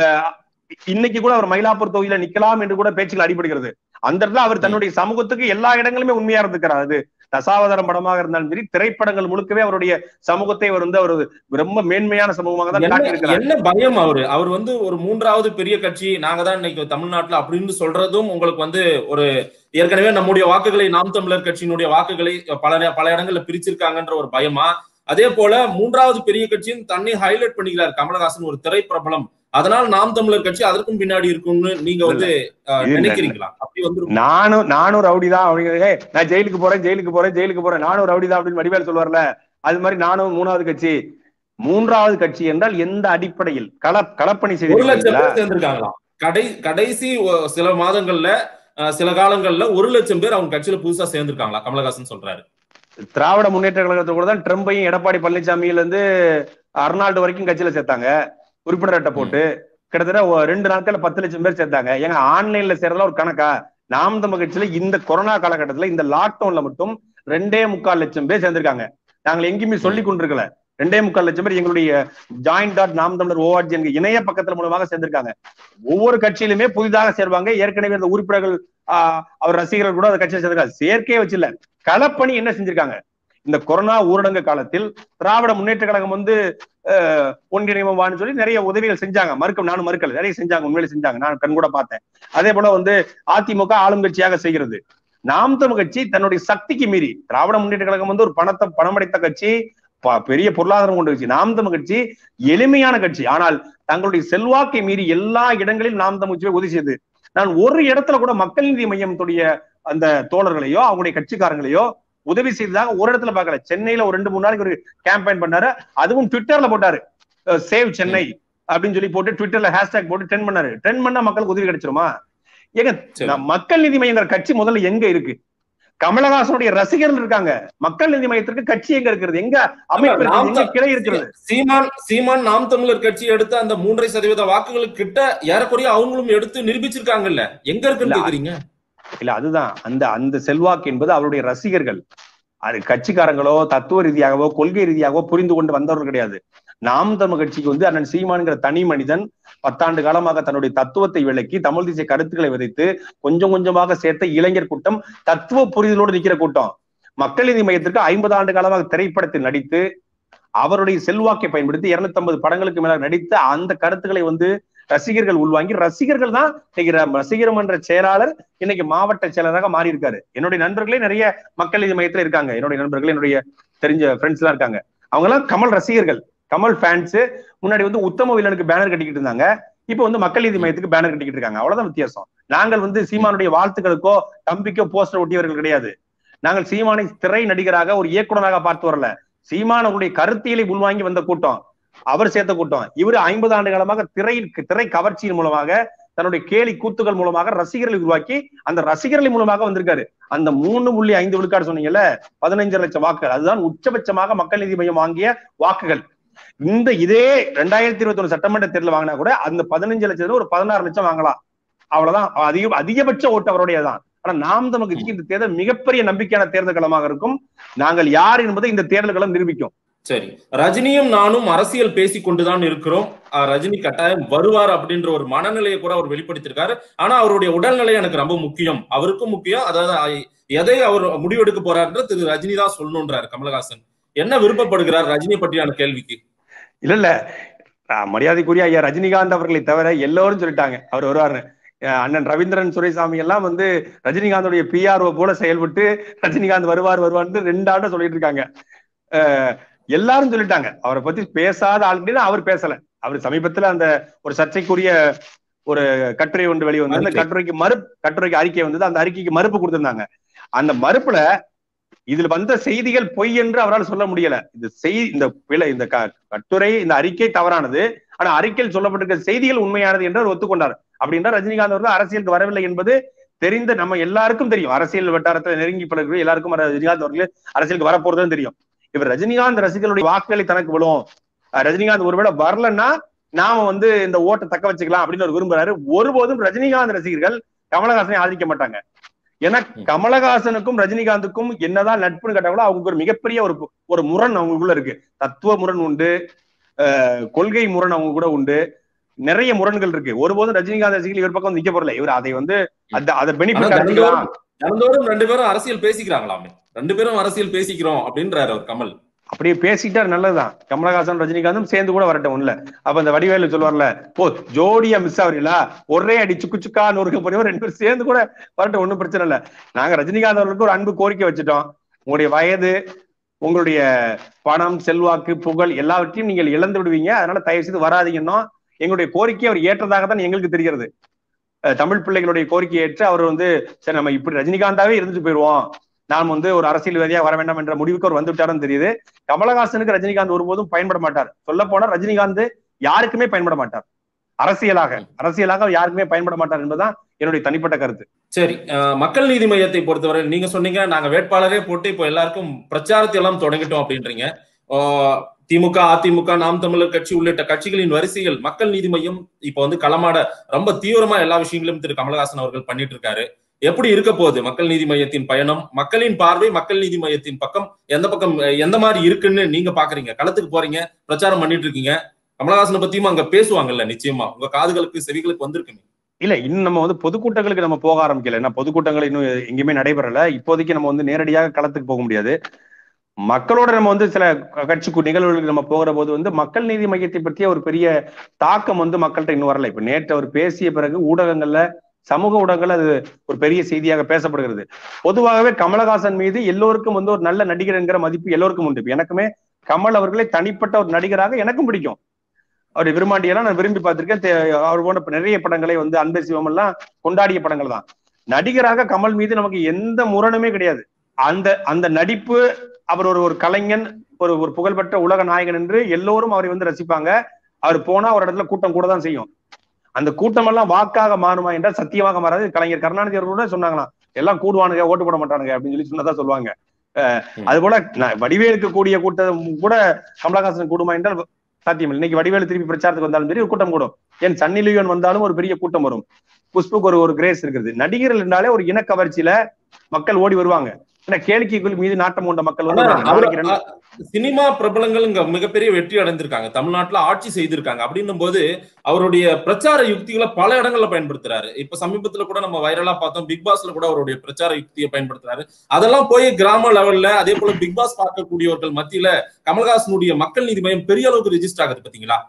இன்னைக்கு கூட அவர் மயிலாப்பூர் தொகுதியில நிக்கலாம் என்று கூட பேச்சுகள் அடிபடுகிறது அந்த இடத்துல அவர் தன்னுடைய சமூகத்துக்கு எல்லா இடங்களுமே உண்மையா இருந்துக்கிறார் அது தசாவதாரம் படமாக இருந்தாலும் சரி திரைப்படங்கள் முழுக்கவே அவருடைய சமூகத்தை அவர் வந்து அவர் ரொம்ப மேன்மையான சமூகமாக தான் காட்டியிருக்கிறார் என்ன பயம் அவரு அவர் வந்து ஒரு மூன்றாவது பெரிய கட்சி நாங்க தான் இன்னைக்கு தமிழ்நாட்டுல அப்படின்னு சொல்றதும் உங்களுக்கு வந்து ஒரு ஏற்கனவே நம்முடைய வாக்குகளை நாம் தமிழர் கட்சியினுடைய வாக்குகளை பல பல இடங்கள்ல பிரிச்சிருக்காங்கன்ற ஒரு பயமா அதே போல மூன்றாவது பெரிய கட்சியும் தன்னை ஹைலைட் பண்ணிக்கிறார் கமலஹாசன் ஒரு திரைப்பிரபலம் அதனால் நாம் தமிழர் கட்சி அதற்கும் பின்னாடி இருக்கும்னு நீங்க வந்து நினைக்கிறீங்களா அப்படி வந்து நானும் நானும் ரவுடி தான் அப்படிங்கிறது நான் ஜெயிலுக்கு போறேன் ஜெயிலுக்கு போறேன் ஜெயிலுக்கு போறேன் நானும் ரவுடி தான் அப்படின்னு வடிவேல் சொல்லுவார்ல அது மாதிரி நானும் மூணாவது கட்சி மூன்றாவது கட்சி என்றால் எந்த அடிப்படையில் கள களப்பணி ஒரு லட்சம் செய்து பேர் சேர்ந்திருக்காங்களாம் கடை கடைசி சில மாதங்கள்ல சில காலங்கள்ல ஒரு லட்சம் பேர் அவங்க கட்சியில புதுசா சேர்ந்திருக்காங்களா கமலஹாசன் சொல்றாரு திராவிட முன்னேற்ற கழகத்தை கூட தான் ட்ரம்பையும் எடப்பாடி பழனிசாமியில இருந்து அர்னால்டு வரைக்கும் கட்சியில சேர்த்தாங்க உறுப்பினர் அட்டை போட்டு கிட்டத்தட்ட ரெண்டு நாட்கள்ல பத்து லட்சம் பேர் சேர்த்தாங்க ஏங்க ஆன்லைன்ல சேர்றதுல ஒரு கணக்கா நாம் தமிழ் கட்சியில இந்த கொரோனா காலகட்டத்துல இந்த லாக்டவுன்ல மட்டும் ரெண்டே முக்கால் லட்சம் பேர் சேர்ந்திருக்காங்க நாங்கள் எங்கேயுமே சொல்லி கொண்டிருக்கல ரெண்டே முக்கால் லட்சம் பேர் எங்களுடைய ஜாயிண்ட் டாட் நாம் தமிழர் ஓஆர்ஜி என்கிற இணைய பக்கத்துல மூலமாக சேர்ந்திருக்காங்க ஒவ்வொரு கட்சியிலுமே புதிதாக சேர்வாங்க ஏற்கனவே அந்த உறுப்பினர்கள் அவர் ரசிகர்கள் கூட அந்த கட்சியில் சேர்ந்திருக்காங்க சேர்க்கையே வச்சில்ல களப்பணி என்ன செஞ்சிருக்காங்க இந்த கொரோனா ஊரடங்கு காலத்தில் திராவிட முன்னேற்ற கழகம் வந்து ஒன்றிணைவான்னு சொல்லி நிறைய உதவிகள் செஞ்சாங்க மறுக்க நானும் மறுக்கல நிறைய செஞ்சாங்க உண்மையில செஞ்சாங்க நான் கண் கூட பார்த்தேன் அதே போல வந்து அதிமுக ஆளும் கட்சியாக செய்கிறது நாம் தமிழ் கட்சி தன்னுடைய சக்திக்கு மீறி திராவிட முன்னேற்ற கழகம் வந்து ஒரு பணத்தை பணமடைத்த கட்சி பெரிய பொருளாதாரம் கொண்ட கட்சி நாம் தமிழ் கட்சி எளிமையான கட்சி ஆனால் தங்களுடைய செல்வாக்கை மீறி எல்லா இடங்களிலும் நாம் தமிழ் கட்சியை உதவி செய்து நான் ஒரு இடத்துல கூட மக்கள் நீதி மையத்துடைய அந்த தோழர்களையோ அவங்களுடைய கட்சிக்காரங்களையோ உதவி செய்ததாக ஒரு இடத்துல பார்க்கல சென்னையில ஒரு ரெண்டு மூணு நாளைக்கு ஒரு கேம்பெயின் பண்ணாரு அதுவும் ட்விட்டர்ல போட்டாரு சேவ் சென்னை அப்படின்னு சொல்லி போட்டு ட்விட்டர்ல ஹேஷ்டாக் போட்டு ட்ரெண்ட் பண்ணாரு ட்ரெண்ட் பண்ணா மக்களுக்கு உதவி கிடைச்சிருமா ஏங்க மக்கள் நீதி மையங்கிற கட்சி முதல்ல எங்க இருக்கு கமலஹாசனுடைய ரசிகர்கள் இருக்காங்க மக்கள் நீதி மையத்திற்கு கட்சி எங்க இருக்கிறது எங்க அமைப்பு எங்க கிளை இருக்கிறது சீமான் சீமான் நாம் தமிழர் கட்சி எடுத்த அந்த மூன்றரை சதவீத வாக்குகளுக்கு கிட்ட ஏறக்குறைய அவங்களும் எடுத்து நிரூபிச்சிருக்காங்கல்ல எங்க இருக்குன்னு கேக்குறீங்க இல்ல அதுதான் அந்த அந்த செல்வாக்கு என்பது அவருடைய ரசிகர்கள் அது கட்சிக்காரங்களோ தத்துவ ரீதியாகவோ கொள்கை ரீதியாகவோ புரிந்து கொண்டு வந்தவர்கள் கிடையாது நாம் தமிழ் கட்சிக்கு வந்து அண்ணன் சீமான்கிற தனி மனிதன் பத்தாண்டு காலமாக தன்னுடைய தத்துவத்தை விளக்கி தமிழ் தேசிய கருத்துக்களை விதைத்து கொஞ்சம் கொஞ்சமாக சேர்த்த இளைஞர் கூட்டம் தத்துவ புரிதலோடு நிக்கிற கூட்டம் மக்கள் நீதி மையத்திற்கு ஐம்பது ஆண்டு காலமாக திரைப்படத்தில் நடித்து அவருடைய செல்வாக்கை பயன்படுத்தி இருநூத்தி ஐம்பது படங்களுக்கு மேல நடித்த அந்த கருத்துக்களை வந்து ரசிகர்கள் உள்வாங்கி ரசிகர்கள் தான் ரசிகர் மன்ற செயலாளர் இன்னைக்கு மாவட்ட செயலராக மாறி இருக்காரு என்னுடைய நண்பர்களே நிறைய மக்கள் நீதி மையத்துல இருக்காங்க என்னுடைய நண்பர்கள் என்னுடைய தெரிஞ்ச ஃப்ரெண்ட்ஸ் எல்லாம் இருக்காங்க அவங்க எல்லாம் கமல் ரசிகர்கள் கமல் ஃபேன்ஸ் முன்னாடி வந்து உத்தம வில்லனுக்கு பேனர் கட்டிக்கிட்டு இருந்தாங்க இப்ப வந்து மக்கள் நீதி மையத்துக்கு பேனர் கட்டிக்கிட்டு இருக்காங்க அவ்வளவுதான் வித்தியாசம் நாங்கள் வந்து சீமானுடைய வாழ்த்துக்களுக்கோ தம்பிக்கோ போஸ்டர் ஒட்டியவர்கள் கிடையாது நாங்கள் சீமானை திரை நடிகராக ஒரு இயக்குனராக பார்த்து வரல சீமானவருடைய கருத்தியலை உள்வாங்கி வந்த கூட்டம் அவர் சேர்த்த கூட்டம் இவர் ஐம்பது ஆண்டு காலமாக திரையில் திரை கவர்ச்சியின் மூலமாக தன்னுடைய கேலி கூத்துக்கள் மூலமாக ரசிகர்களை உருவாக்கி அந்த ரசிகர்கள் மூலமாக வந்திருக்காரு அந்த மூணு புள்ளி ஐந்து விழுக்காடு சொன்னீங்கல்ல பதினைஞ்சு லட்சம் வாக்குகள் அதுதான் உச்சபட்சமாக மக்கள் நீதி மையம் வாங்கிய வாக்குகள் இந்த இதே ரெண்டாயிரத்தி இருபத்தி ஒண்ணு சட்டமன்ற தேர்தல் வாங்கினா கூட அந்த பதினஞ்சு லட்சத்துல ஒரு பதினாறு லட்சம் வாங்கலாம் அவ்வளவுதான் அதிக அதிகபட்ச ஓட்டு அவருடையதான் ஆனா நாம் நமக்கு இந்த தேர்தல் மிகப்பெரிய நம்பிக்கையான தேர்தல் களமாக இருக்கும் நாங்கள் யார் என்பதை இந்த தேர்தல் களம் நிரூபிக்கும் சரி ரஜினியும் நானும் அரசியல் பேசி கொண்டுதான் இருக்கிறோம் ரஜினி கட்டாயம் வருவார் அப்படின்ற ஒரு மனநிலையை கூட அவர் வெளிப்படுத்தியிருக்காரு ஆனா அவருடைய உடல்நிலை எனக்கு ரொம்ப முக்கியம் அவருக்கும் முக்கியம் அதாவது எதை அவர் முடிவெடுக்க போறாருன்ற திரு ரஜினி தான் சொல்லணுன்றாரு கமலஹாசன் என்ன விருப்பப்படுகிறார் ரஜினி பற்றியான கேள்விக்கு இல்ல இல்ல மரியாதைக்குரிய ஐயா ரஜினிகாந்த் அவர்களை தவிர எல்லோரும் சொல்லிட்டாங்க அவர் வருவாரு அஹ் அண்ணன் ரவீந்திரன் துரைசாமி எல்லாம் வந்து ரஜினிகாந்தோடைய பிஆர்ஓ போல செயல்பட்டு ரஜினிகாந்த் வருவார் வருவார்னு ரெண்டு ஆண்டு சொல்லிட்டு இருக்காங்க அஹ் எல்லாரும் சொல்லிட்டாங்க அவரை பத்தி பேசாத ஆளுன்னு அவர் பேசல அவர் சமீபத்துல அந்த ஒரு சர்ச்சைக்குரிய ஒரு கட்டுரை ஒன்று வெளிவந்து அந்த அறிக்கை. கட்டுரைக்கு மறு கட்டுரைக்கு அறிக்கை வந்தது அந்த அறிக்கைக்கு மறுப்பு கொடுத்திருந்தாங்க அந்த மறுப்புல இதுல வந்த செய்திகள் பொய் என்று அவரால் சொல்ல முடியல இந்த செய் இந்த பிழை இந்த க- கட்டுரை இந்த அறிக்கை தவறானது ஆனா அறிக்கையில் சொல்லப்பட்டிருக்க செய்திகள் உண்மையானது என்று அவர் ஒத்துக்கொண்டார் அப்படின்னா ரஜினிகாந்த் அவர்கள் அரசியலுக்கு வரவில்லை என்பது தெரிந்த நம்ம எல்லாருக்கும் தெரியும் அரசியல் வட்டாரத்தில் நெருங்கி பழகிற எல்லாருக்கும் ரஜினிகாந்த் அவர்கள் அரசியலுக்கு வரப்போறதுன்னு தெரியும் இவர் ரஜினிகாந்த் ரசிகர்களுடைய வாக்குகளை தனக்கு விழும் அஹ் ரஜினிகாந்த் ஒருவேளை வரலன்னா நாம வந்து இந்த ஓட்டை தக்க வச்சுக்கலாம் அப்படின்னு அவர் விரும்புறாரு ஒருபோதும் ரஜினிகாந்த் ரசிகர்கள் கமலஹாசனை ஆதரிக்க மாட்டாங்க ஏன்னா கமலஹாசனுக்கும் ரஜினிகாந்துக்கும் என்னதான் நட்புன்னு கேட்டாங்களோ அவங்களுக்கு ஒரு மிகப்பெரிய ஒரு ஒரு முரண் அவங்களுக்குள்ள இருக்கு தத்துவ முரண் உண்டு அஹ் கொள்கை முரண் அவங்க கூட உண்டு நிறைய முரண்கள் இருக்கு ஒருபோதும் ரஜினிகாந்த் ரசிகர்கள் இவர் பக்கம் நிக்க போறல இவர் அதை வந்து அந்த அதை ஆனா பெனிஃபிட் தினந்தோறும் தினந்தோறும் ரெண்டு பேரும் அரசியல் பேசிக்கிறாங்களாமே ரெண்டு பேரும் அரசியல் பேசிக்கிறோம் அப்படின்றாரு அவர் கமல் அப்படியே பேசிட்டார் நல்லதுதான் கமலஹாசன் ரஜினிகாந்தும் சேர்ந்து கூட வரட்டும் இல்ல அப்ப அந்த வடிவேலு சொல்லுவார்ல ஓ ஜோடியா மிஸ் ஆகுறீங்களா ஒரே அடி சுக்கு சுக்கா நொறுக்க போறீங்க ரெண்டு பேரும் சேர்ந்து கூட வரட்டும் ஒண்ணும் பிரச்சனை இல்ல நாங்க ரஜினிகாந்த் அவர்களுக்கு ஒரு அன்பு கோரிக்கை வச்சுட்டோம் உங்களுடைய வயது உங்களுடைய பணம் செல்வாக்கு புகழ் எல்லாவற்றையும் நீங்கள் இழந்து விடுவீங்க அதனால தயவு செய்து வராதீங்கன்னா எங்களுடைய கோரிக்கை அவர் ஏற்றதாக தான் எங்களுக்கு தெரிகிறது அஹ் தமிழ் பிள்ளைகளுடைய கோரிக்கையை ஏற்று அவர் வந்து சரி நம்ம இப்படி ரஜினிகாந்தாவே இருந்துட்டு போயிடுவோம் நாம் வந்து ஒரு அரசியல்வாதியா வர வேண்டாம் என்ற முடிவுக்கு அவர் வந்து விட்டாருன்னு தெரியுது கமலஹாசனுக்கு ரஜினிகாந்த் ஒருபோதும் பயன்பட மாட்டார் சொல்ல போனா ரஜினிகாந்த் யாருக்குமே பயன்பட மாட்டார் அரசியலாக அரசியலாக அவர் யாருக்குமே பயன்பட மாட்டார் என்பதுதான் என்னுடைய தனிப்பட்ட கருத்து சரி அஹ், மக்கள் நீதி மையத்தை பொறுத்தவரை நீங்க சொன்னீங்க நாங்க வேட்பாளரே போட்டு இப்போ எல்லாருக்கும் பிரச்சாரத்தை எல்லாம் தொடங்கிட்டோம் அப்படின்றீங்க அஹ், திமுக அதிமுக நாம் தமிழர் கட்சி உள்ளிட்ட கட்சிகளின் வரிசைகள் மக்கள் நீதி மையம் இப்போ வந்து களமாட ரொம்ப தீவிரமா எல்லா விஷயங்களும் திரு கமலஹாசன் அவர்கள் பண்ணிட்டு இருக்காரு எப்படி இருக்க போகுது மக்கள் நீதி மையத்தின் பயணம் மக்களின் பார்வை மக்கள் நீதி மையத்தின் பக்கம் எந்த பக்கம் அஹ், எந்த மாதிரி இருக்குன்னு நீங்க பாக்குறீங்க களத்துக்கு போறீங்க பிரச்சாரம் பண்ணிட்டு இருக்கீங்க கமலஹாசனை பத்தியும் அங்க பேசுவாங்கல்ல நிச்சயமா உங்க காதுகளுக்கு செவிகளுக்கு வந்திருக்குங்க இல்ல இன்னும் நம்ம வந்து பொதுக்கூட்டங்களுக்கு நம்ம போக ஆரம்பிக்கல ஏன்னா பொதுக்கூட்டங்கள் இன்னும் எங்கேயுமே நடைபெறல இப்போதைக்கு நம்ம வந்து நேரடியாக களத்துக்கு போக முடியாது மக்களோட நம்ம வந்து சில கட்சி கு- நிகழ்வுகளுக்கு நம்ம போகிற போது வந்து மக்கள் நீதி மையத்தை பற்றிய ஒரு பெரிய தாக்கம் வந்து மக்கள்கிட்ட இன்னும் வரல இப்ப நேற்று அவர் பேசிய பிறகு ஊடகங்கள்ல சமூக ஊடகங்கள்ல அது ஒரு பெரிய செய்தியாக பேசப்படுகிறது பொதுவாகவே கமலஹாசன் மீது எல்லோருக்கும் வந்து ஒரு நல்ல நடிகர் என்கிற மதிப்பு எல்லோருக்கும் உண்டு இப்ப எனக்குமே கமல் அவர்களை தனிப்பட்ட ஒரு நடிகராக எனக்கும் பிடிக்கும் அவருடைய விரும்மாண்டியெல்லாம் நான் விரும்பி பார்த்திருக்கேன் தே- அவர் போன்ற நிறைய படங்களை வந்து அன்பை சிவம் எல்லாம் கொண்டாடிய படங்கள் தான் நடிகராக கமல் மீது நமக்கு எந்த முரணுமே கிடையாது அந்த அந்த நடிப்பு அவர் ஒரு ஒரு கலைஞன் ஒரு ஒரு புகழ்பெற்ற உலக நாயகன் என்று எல்லோரும் அவரை வந்து ரசிப்பாங்க அவர் போனா ஒரு இடத்துல கூட்டம் கூட தான் செய்யும் அந்த கூட்டம் எல்லாம் வாக்காக மாறுமா என்றால் சத்தியமாக மாறாது கலைஞர் கருணாநிதி அவர்கள் கூட சொன்னாங்களாம் எல்லாம் கூடுவானுங்க ஓட்டு போட மாட்டானுங்க அப்படின்னு சொல்லி சொன்னதா சொல்லுவாங்க அஹ் அது போல நான் வடிவேலுக்கு கூடிய கூட்டம் கூட கமலஹாசன் கூடுமா என்றால் சாத்தியம் இல்லை இன்னைக்கு வடிவேலு திருப்பி பிரச்சாரத்துக்கு வந்தாலும் சரி ஒரு கூட்டம் கூடும் ஏன் சன்னி லியோன் வந்தாலும் ஒரு பெரிய கூட்டம் வரும் புஷ்புக்கு ஒரு ஒரு கிரேஸ் இருக்குது நடிகர்கள் என்றாலே ஒரு இனக்கவர்ச்சியில மக்கள் ஓடி வருவாங்க ஏன்னா கேளிக்கைகள் மீது நாட்டம் கொண்ட மக்கள் வந்து ஆனா, வருவாங்க. அவரு- நாளைக்கு ரெண்டு- அ- சினிமா பிரபலங்கள் இங்க மிகப்பெரிய வெற்றி அடைந்திருக்காங்க தமிழ்நாட்டுல ஆட்சி செய்திருக்காங்க அப்படின்னும் போது அவருடைய பிரச்சார யுக்திகளை பல இடங்கள்ல பயன்படுத்துறாரு இப்ப சமீபத்துல கூட நம்ம வைரலா பார்த்தோம் பிக் பாஸ்ல கூட அவருடைய பிரச்சார யுக்தியை பயன்படுத்துறாரு அதெல்லாம் போய் கிராம லெவல்ல அதே போல பிக் பாஸ் பார்க்கக்கூடியவர்கள் மத்தியில கமல்ஹாசனுடைய மக்கள் நீதி மையம் பெரிய அளவுக்கு ரெஜிஸ்டர் ஆகுது பாத்தீங்களா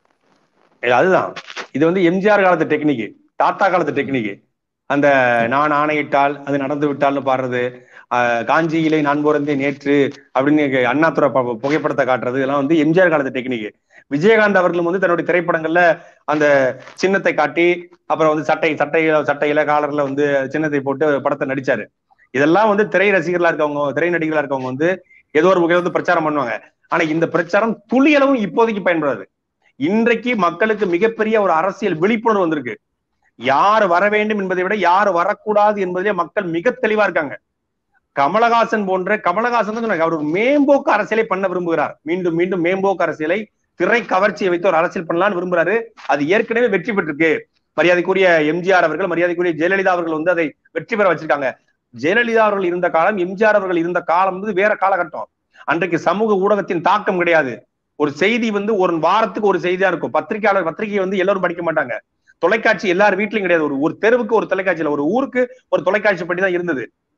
ஏ, அதுதான் இது வந்து எம்ஜிஆர் காலத்து டெக்னிக் தாத்தா காலத்து டெக்னிக் அந்த நான் ஆணையிட்டால் அது நடந்து விட்டால்னு பாடுறது ஆஹ் காஞ்சியிலே நான் பிறந்தே நேற்று அப்படின்னு அண்ணாதுரை ப- புகைப்படத்தை காட்டுறது இதெல்லாம் வந்து எம்ஜிஆர் காலத்து டெக்னிக் விஜயகாந்த் அவர்களும் வந்து தன்னுடைய திரைப்படங்கள்ல அந்த சின்னத்தை காட்டி அப்புறம் வந்து சட்டை சட்டையில சட்டையில காலர்ல வந்து சின்னத்தை போட்டு படத்தை நடிச்சாரு இதெல்லாம் வந்து திரை ரசிகர்களா இருக்கவங்க திரை நடிகர்களா இருக்கவங்க வந்து ஏதோ ஒரு வகையில வந்து பிரச்சாரம் பண்ணுவாங்க ஆனா இந்த பிரச்சாரம் துளியளவும் இப்போதைக்கு பயன்படாது இன்றைக்கு மக்களுக்கு மிகப்பெரிய ஒரு அரசியல் விழிப்புணர்வு வந்திருக்கு யார் வர வேண்டும் என்பதை விட யார் வரக்கூடாது என்பதிலே மக்கள் மிக தெளிவா இருக்காங்க கமலஹாசன் போன்ற கமலஹாசன் தான் சொன்னாங்க, அவர் ஒரு மேம்போக்கு அரசியலை பண்ண விரும்புகிறார் மீண்டும் மீண்டும் மேம்போக்கு அரசியலை திரை கவர்ச்சியை வைத்து ஒரு அரசியல் பண்ணலாம்னு விரும்புறாரு அது ஏற்கனவே வெற்றி பெற்றிருக்கு மரியாதைக்குரிய எம்ஜிஆர் அவர்கள் மரியாதைக்குரிய ஜெயலலிதா அவர்கள் வந்து அதை வெற்றி பெற வச்சிருக்காங்க ஜெயலலிதா அவர்கள் இருந்த காலம் எம்ஜிஆர் அவர்கள் இருந்த காலம் வந்து வேற காலகட்டம் அன்றைக்கு சமூக ஊடகத்தின் தாக்கம் கிடையாது ஒரு செய்தி வந்து ஒரு வாரத்துக்கு ஒரு செய்தியா இருக்கும் பத்திரிகையாளர் பத்திரிகையை வந்து எல்லாரும் படிக்க மாட்டாங்க தொலைக்காட்சி எல்லார் வீட்லயும் கிடையாது ஒரு ஒரு தெருவுக்கு ஒரு தொலைக்காட்சியில ஒரு ஊருக்கு ஒரு தொலைக்காட்சி படி தான் இருந்தது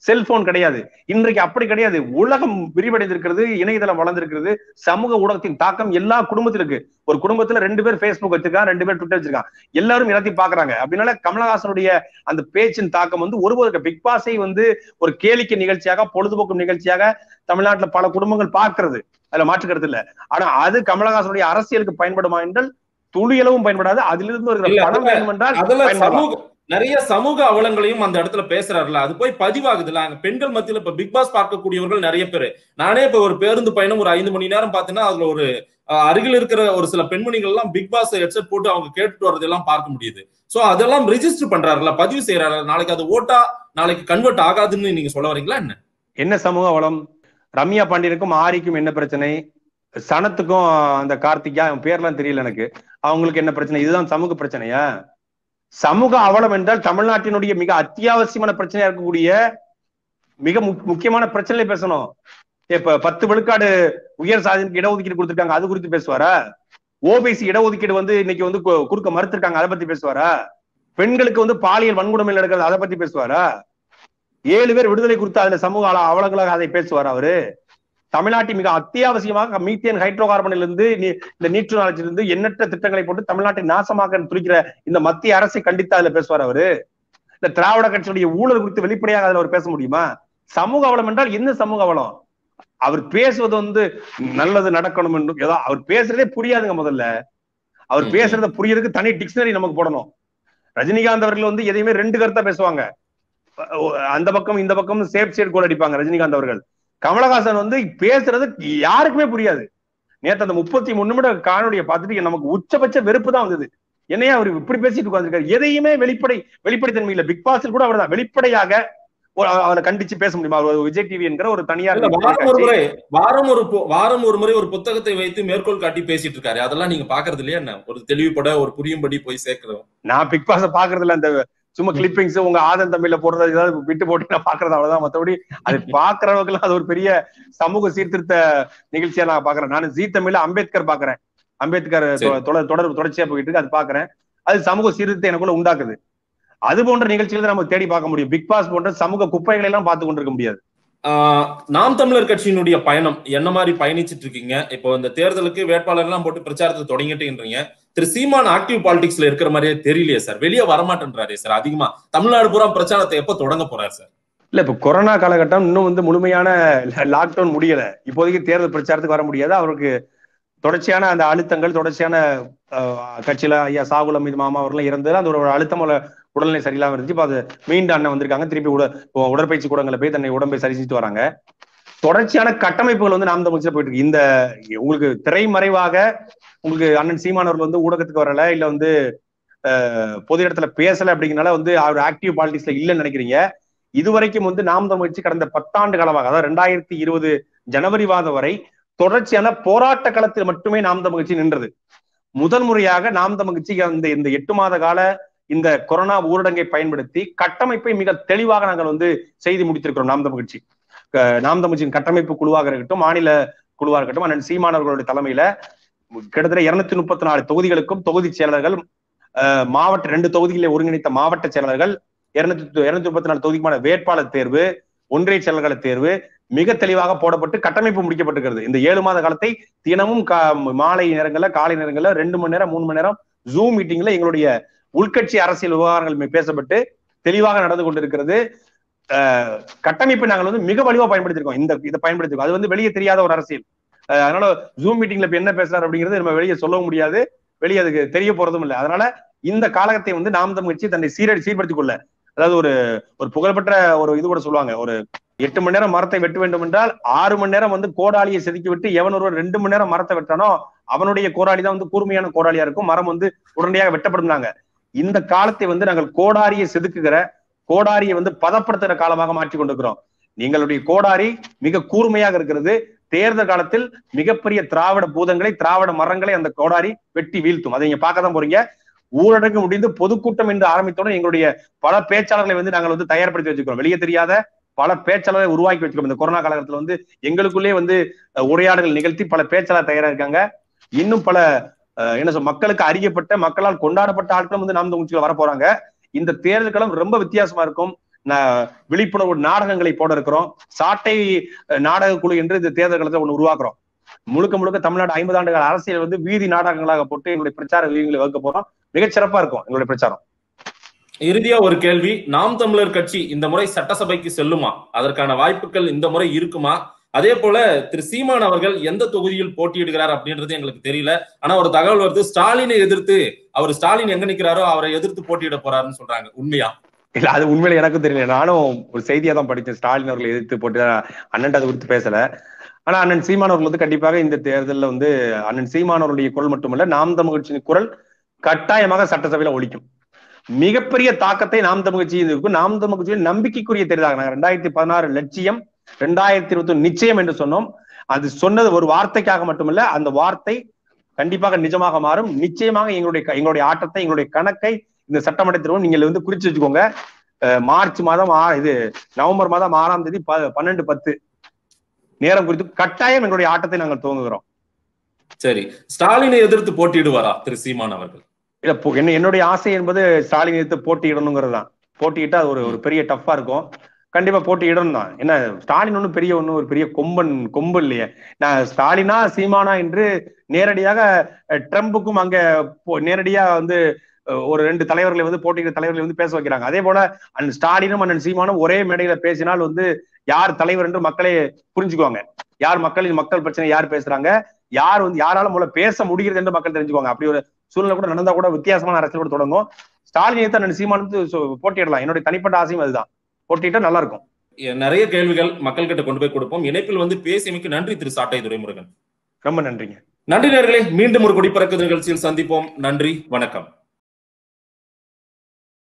செல்போன் கிடையாது இன்றைக்கு அப்படி கிடையாது உலகம் விரிவடைந்திருக்கிறது இணையதளம் வளர்ந்திருக்கிறது சமூக ஊடகத்தின் தாக்கம் எல்லா குடும்பத்திலும் இருக்கு ஒரு குடும்பத்துல ரெண்டு பேர் ஃபேஸ்புக் வச்சிருக்காங்க ரெண்டு பேர் ட்விட்டர் வச்சிருக்காங்க எல்லாரும் எல்லாத்தையும் பாக்குறாங்க அப்படின்னால கமலஹாசனுடைய அந்த பேச்சின் தாக்கம் வந்து ஒருபோது பிக் பாஸை வந்து ஒரு கேளிக்கை நிகழ்ச்சியாக பொழுதுபோக்கு நிகழ்ச்சியாக தமிழ்நாட்டுல பல குடும்பங்கள் பார்க்கிறது அதுல மாற்றுக்கிறது இல்ல ஆனா அது கமலஹாசனுடைய அரசியலுக்கு பயன்படுமா என்றால் துளியளவும் பயன்படாது அதிலிருந்து இல்ல, ஒரு பணம் அதுல- வேண்டும் என்றால் அதுல பயன்படலாம். சமூக நிறைய சமூக அவலங்களையும் அந்த இடத்துல பேசுறாருல அது போய் பதிவாகுதுல்ல அங்க பெண்கள் மத்தியில இப்ப பிக் பாஸ் பார்க்கக்கூடியவர்கள் நிறைய பேரு நானே இப்ப ஒரு பேருந்து பயணம் ஒரு ஐந்து மணி நேரம் பார்த்தீங்கன்னா அதுல ஒரு அஹ், அருகில் இருக்கிற ஒரு சில பெண்மணிகள் எல்லாம் பிக் பாஸ் ஹெட்செட் போட்டு அவங்க கேட்டுட்டு வரதெல்லாம் பார்க்க முடியுது சோ அதெல்லாம் ரெஜிஸ்டர் பண்றாருல பதிவு செய்யறாரு நாளைக்கு அது ஓட்டா நாளைக்கு கன்வெர்ட் ஆகாதுன்னு நீங்க சொல்ல வரீங்களா என்ன என்ன சமூக வளம் ரம்யா பாண்டியனுக்கும் ஆரிக்கும் என்ன பிரச்சனை சனத்துக்கும் அந்த கார்த்திகா அவன் பேர்லாம் தெரியல எனக்கு அவங்களுக்கு என்ன பிரச்சனை இதுதான் சமூக பிரச்சனையா சமூக அவலம் என்றால் தமிழ்நாட்டினுடைய மிக அத்தியாவசியமான பிரச்சனையா இருக்கக்கூடிய மிக முக்- முக்கியமான பிரச்சனையை பேசணும் இப்ப பத்து விழுக்காடு உயர் சாதிக்கு இடஒதுக்கீடு கொடுத்திருக்காங்க அது குறித்து பேசுவாரா ஓபிசி இடஒதுக்கீடு வந்து இன்னைக்கு வந்து கு- கொடுக்க மறுத்திருக்காங்க அதை பத்தி பேசுவாரா பெண்களுக்கு வந்து பாலியல் வன்கொடுமை நடக்கிறது அதை பத்தி பேசுவாரா ஏழு பேர் விடுதலை குறித்து அதுல சமூக அவல- அவலங்களாக அதை பேசுவார் அவரு தமிழ்நாட்டில் மிக அத்தியாவசியமாக மீத்தேன் ஹைட்ரோ கார்பனில் இருந்து நீ- இந்த நீற்று நாளத்திலிருந்து எண்ணற்ற திட்டங்களை போட்டு தமிழ்நாட்டை நாசமாக துடிக்கிற இந்த மத்திய அரசை கண்டித்து அதுல பேசுவார் அவரு இந்த திராவிட கட்சியுடைய ஊழல் குறித்து வெளிப்படையாக அதுல அவர் பேச முடியுமா சமூக அவலம் என்றால் என்ன சமூக அவலம் அவர் பேசுவது வந்து நல்லது நடக்கணும் என்று ஏதோ அவர் பேசுறதே புரியாதுங்க முதல்ல அவர் ம். பேசுறத புரியறதுக்கு தனி டிக்ஷனரி நமக்கு போடணும் ரஜினிகாந்த் அவர்கள் வந்து எதையுமே ரெண்டு கருத்தா பேசுவாங்க அந்த பக்கம் இந்த பக்கம் சேஃப் சைடு கோல் அடிப்பாங்க ரஜினிகாந்த் அவர்கள் கமலஹாசன் வந்து பேசுறது யாருக்குமே புரியாது நேத்து அந்த முப்பத்தி மூணு நிமிட காணொலியை பார்த்துட்டு நமக்கு உச்சபட்ச வெறுப்பு தான் வந்தது என்னையா அவர் இப்படி பேசிட்டு உட்கார்ந்திருக்காரு எதையுமே வெளிப்படை வெளிப்படைத்தன்மை இல்ல பிக் பாஸில் கூட அவர் தான் வெளிப்படையாக ஒரு அவரை கண்டிச்சு பேச முடியுமா அவர் விஜய் டிவி என்கிற ஒரு தனியார் இல்ல, வாரம் ஒரு கட்சி. முறை வாரம் ஒரு பு- வாரம் ஒரு முறை ஒரு புத்தகத்தை வைத்து மேற்கோள் காட்டி பேசிட்டு இருக்காரு அதெல்லாம் நீங்க பாக்குறது இல்லையா என்ன ஒரு தெளிவுபட ஒரு புரியும்படி போய் சேர்க்கிறோம் நான் பிக் பாஸ பாக்குறது இல்ல அந்த சும்மா கிளிப்பிங்ஸ் உங்க ஆதன் தமிழ்ல போடுறது ஏதாவது விட்டு போட்டு நான் பாக்குறது அவ்வளவுதான் மத்தபடி அது பாக்குறவங்களுக்கு எல்லாம் அது ஒரு பெரிய சமூக சீர்திருத்த நிகழ்ச்சியா நான் பாக்குறேன் நான் ஜி தமிழ்ல அம்பேத்கர் பாக்குறேன் அம்பேத்கர் சரி. தொ- தொடர் தொடர் தொடர்ச்சியா போயிட்டு இருக்கு அது பாக்குறேன் அது சமூக சீர்திருத்தம் எனக்குள்ள உண்டாக்குது அது போன்ற நிகழ்ச்சிகளை தான் நம்ம தேடி பார்க்க முடியும் பிக் பாஸ் போன்ற சமூக குப்பைகளை எல்லாம் பார்த்து கொண்டிருக்க முடியாது ஆஹ் நாம் தமிழர் கட்சியினுடைய பயணம் என்ன மாதிரி பயணிச்சிட்டு இருக்கீங்க இப்போ இந்த தேர்தலுக்கு வேட்பாளர் எல்லாம் போட்டு பிரச்சாரத்தை தொடங்கிட்டுன்றீங்க திரு சீமான் ஆக்டிவ் பாலிடிக்ஸ்ல இருக்கிற மாதிரியே தெரியலையே சார் வெளியே வரமாட்டேன்றாரே சார் அதிகமா தமிழ்நாடு பூரா பிரச்சாரத்தை எப்ப தொடங்க போறாரு சார் இல்ல இப்ப கொரோனா காலகட்டம் இன்னும் வந்து முழுமையான லாக்டவுன் முடியல இப்போதைக்கு தேர்தல் பிரச்சாரத்துக்கு வர முடியாது அவருக்கு தொடர்ச்சியான அந்த அழுத்தங்கள் தொடர்ச்சியான அஹ், கட்சியில ஐயா சாகுல் அமீது மாமா அவர்கள் இறந்தது அந்த ஒரு அழுத்தம் உள்ள உடல்நிலை சரியில்லாம இருந்துச்சு இப்ப அது மீண்டும் அண்ணன் வந்திருக்காங்க திருப்பி உட உடற்பயிற்சி கூடங்களை போய் தன்னை உடம்பை சரி செஞ்சுட்டு வராங்க தொடர்ச்சியான கட்டமைப்புகள் வந்து நாம் தமிழ்ச்சியா போயிட்டு இருக்கு இந்த உங்களுக்கு திரைமறைவாக உங்களுக்கு அண்ணன் சீமான் அவர்கள் வந்து ஊடகத்துக்கு வரல இல்ல வந்து அஹ், பொது இடத்துல பேசல அப்படிங்கறனால வந்து அவர் ஆக்டிவ் பாலிடிக்ஸ்ல இல்லைன்னு நினைக்கிறீங்க இதுவரைக்கும் வந்து நாம் தமிழ்ச்சி கடந்த பத்தாண்டு காலமாக அதாவது ரெண்டாயிரத்தி இருபது ஜனவரி மாதம் வரை தொடர்ச்சியான போராட்ட களத்தில் மட்டுமே நாம் தமிழ்ச்சி நின்றது முதல் முறையாக நாம் தமிழ்ச்சி அந்த இந்த எட்டு மாத கால இந்த கொரோனா ஊரடங்கை பயன்படுத்தி கட்டமைப்பை மிக தெளிவாக நாங்கள் வந்து செய்து முடித்திருக்கிறோம் நாம் தமிழ்ச்சி நாம் தமிழ்ச்சியின் கட்டமைப்பு குழுவாக இருக்கட்டும் மாநில குழுவாக இருக்கட்டும் அண்ணன் சீமானவர்களுடைய தலைமையில கிட்டத்தட்ட இருநூத்தி முப்பத்தி நாலு தொகுதிகளுக்கும் தொகுதி செயலாளர்கள் அஹ், மாவட்ட ரெண்டு தொகுதிகளை ஒருங்கிணைத்த மாவட்ட செயலாளர்கள் இருநூத்தி இருநூத்தி முப்பத்தி நாலு தொகுதிக்குமான வேட்பாளர் தேர்வு ஒன்றிய செயலாளர்கள் தேர்வு மிக தெளிவாக போடப்பட்டு கட்டமைப்பு முடிக்கப்பட்டிருக்கிறது இந்த ஏழு மாத காலத்தை தினமும் கா- மாலை நேரங்கள்ல காலை நேரங்கள்ல ரெண்டு மணி நேரம் மூணு மணி நேரம் ஜூம் மீட்டிங்ல எங்களுடைய உள்கட்சி அரசியல் விவகாரங்கள் மீ- பேசப்பட்டு தெளிவாக நடந்து கொண்டிருக்கிறது அஹ், கட்டமைப்பை நாங்கள் வந்து மிக வலுவா பயன்படுத்திருக்கோம் இந்த இதை பயன்படுத்திருக்கோம் அது வந்து வெளியே தெரியாத ஒரு அரசியல் அஹ், அதனால ஜூம் மீட்டிங்ல இப்ப என்ன பேசுறாரு அப்படிங்கிறது நம்ம வெளியே சொல்லவும் முடியாது வெளியே அதுக்கு தெரிய போறதும் இல்லை அதனால இந்த காலகத்தை வந்து நாம் தமிழ் கட்சி தன்னை சீரடி சீர்படுத்திக் கொள்ள அதாவது ஒரு ஒரு புகழ்பெற்ற ஒரு இது கூட சொல்லுவாங்க ஒரு எட்டு மணி நேரம் மரத்தை வெட்ட வேண்டும் என்றால் ஆறு மணி நேரம் வந்து கோடாலியை செதுக்கி விட்டு எவன் ஒருவன் ரெண்டு மணி நேரம் மரத்தை வெட்டானோ அவனுடைய கோடாலி தான் வந்து கூர்மையான கோடாலியா இருக்கும் மரம் வந்து உடனடியாக வெட்டப்படும்னாங்க இந்த காலத்தை வந்து நாங்கள் கோடாரியை செதுக்குகிற கோடாரியை வந்து பதப்படுத்துகிற காலமாக மாற்றி கொண்டிருக்கிறோம் நீங்களுடைய கோடாரி மிக கூர்மையாக இருக்கிறது தேர்தல் காலத்தில் மிகப்பெரிய திராவிட பூதங்களை திராவிட மரங்களை அந்த கோடாரி வெட்டி வீழ்த்தும் அதை நீங்க பார்க்க தான் போறீங்க ஊரடங்கு முடிந்து பொதுக்கூட்டம் என்று ஆரம்பித்தோட எங்களுடைய பல பேச்சாளர்களை வந்து நாங்கள் வந்து தயார்படுத்தி வச்சுக்கிறோம் வெளியே தெரியாத பல பேச்சாளரை உருவாக்கி வச்சுக்கிறோம் இந்த கொரோனா காலகட்டத்தில் வந்து எங்களுக்குள்ளே வந்து அஹ், உரையாடல்கள் நிகழ்த்தி பல பேச்சாளர் தயாரா இருக்காங்க இன்னும் பல அஹ், என்ன சொல் மக்களுக்கு அறியப்பட்ட மக்களால் கொண்டாடப்பட்ட ஆட்களும் வந்து நாம் உச்சியில் வர போறாங்க இந்த தேர்தல் களம் ரொம்ப வித்தியாசமா இருக்கும் விழிப்புணர்வு நாடகங்களை போட இருக்கிறோம் சாட்டை நாடக குழு என்று இந்த தேர்தல் காலத்தில் ஒன்று உருவாக்குறோம் முழுக்க முழுக்க தமிழ்நாடு ஐம்பது ஆண்டுகள் அரசியல் வந்து வீதி நாடகங்களாக போட்டு எங்களுடைய பிரச்சார விதிகளை வகுக்க போறோம் மிகச்சிறப்பா இருக்கும் எங்களுடைய பிரச்சாரம் இறுதியா ஒரு கேள்வி நாம் தமிழர் கட்சி இந்த முறை சட்டசபைக்கு செல்லுமா அதற்கான வாய்ப்புகள் இந்த முறை இருக்குமா அதே போல திரு சீமான் அவர்கள் எந்த தொகுதியில் போட்டியிடுகிறார் அப்படின்றது எங்களுக்கு தெரியல ஆனா ஒரு தகவல் வருது ஸ்டாலினை எதிர்த்து அவர் ஸ்டாலின் எங்க நிக்கிறாரோ அவரை எதிர்த்து போட்டியிட போறாருன்னு சொல்றாங்க உண்மையா இல்ல அது உண்மையில எனக்கும் தெரியல நானும் ஒரு செய்தியா தான் படித்தேன் ஸ்டாலின் அவர்களை எதிர்த்து போட்டு அண்ணன் அது குறித்து பேசல ஆனா அண்ணன் சீமான் அவர்கள் வந்து கண்டிப்பாக இந்த தேர்தலில் வந்து அண்ணன் சீமான் அவருடைய குரல் மட்டுமல்ல நாம் தமிழ் கட்சியின் குரல் கட்டாயமாக சட்டசபையில ஒழிக்கும் மிகப்பெரிய தாக்கத்தை நாம் தமிழ் கட்சி இருக்கும் நாம் தமிழ் கட்சியில் நம்பிக்கைக்குரிய தேர்தலாக நாங்கள் ரெண்டாயிரத்தி பதினாறு லட்சியம் ரெண்டாயிரத்தி இருபத்தி ஒன்று நிச்சயம் என்று சொன்னோம் அது சொன்னது ஒரு வார்த்தைக்காக மட்டுமல்ல அந்த வார்த்தை கண்டிப்பாக நிஜமாக மாறும் நிச்சயமாக எங்களுடைய எங்களுடைய ஆட்டத்தை எங்களுடைய கணக்கை இந்த சட்டமன்றத்திலும் நீங்கள் வந்து குறிச்சு வச்சுக்கோங்க மார்ச் மாதம் இது நவம்பர் மாதம் ஆறாம் தேதி பன்னெண்டு பத்து நேரம் குறித்து கட்டாயம் எங்களுடைய ஆட்டத்தை நாங்கள் துவங்குகிறோம் சரி ஸ்டாலினை எதிர்த்து போட்டியிடுவாரா திரு சீமான் அவர்கள் இல்ல என்ன என்னுடைய ஆசை என்பது ஸ்டாலின் எதிர்த்து போட்டியிடணுங்கிறது தான் போட்டியிட்டா அது ஒரு ஒரு பெரிய டஃப்பா இருக்கும் கண்டிப்பா போட்டியிடணும் தான் என்ன ஸ்டாலின் ஒன்றும் பெரிய ஒன்றும் ஒரு பெரிய கொம்பன் கொம்பு இல்லையே நான் ஸ்டாலினா சீமானா என்று நேரடியாக ட்ரம்புக்கும் அங்க நேரடியா வந்து ஒரு ரெண்டு தலைவர்களை வந்து போட்டியிட தலைவர்களை வந்து பேச வைக்கிறாங்க அதே போல அண்ணன் ஸ்டாலினும் அண்ணன் சீமானும் ஒரே மேடையில பேசினால் வந்து யார் தலைவர் என்று மக்களே புரிஞ்சுக்குவாங்க யார் மக்களின் மக்கள் பிரச்சனை யார் பேசுறாங்க யார் வந்து யாரால மூலம் பேச முடிகிறது என்று மக்கள் தெரிஞ்சுக்குவாங்க அப்படி ஒரு சூழ்நிலை கூட நடந்தா கூட வித்தியாசமான அரசியல் கூட தொடங்கும் ஸ்டாலின் அண்ணன் சீமானு போட்டியிடலாம் என்னுடைய தனிப்பட்ட ஆசையும் அதுதான் போட்டிட்டா நல்லா இருக்கும் நிறைய கேள்விகள் மக்கள் கிட்ட கொண்டு போய் கொடுப்போம் இணைப்பில் வந்து பேசியமைக்கு நன்றி திரு சாட்டை துரைமுருகன் ரொம்ப நன்றிங்க நன்றி நேர்களே மீண்டும் ஒரு குடிப்பறக்கு நிகழ்ச்சியில் சந்திப்போம் நன்றி வணக்கம்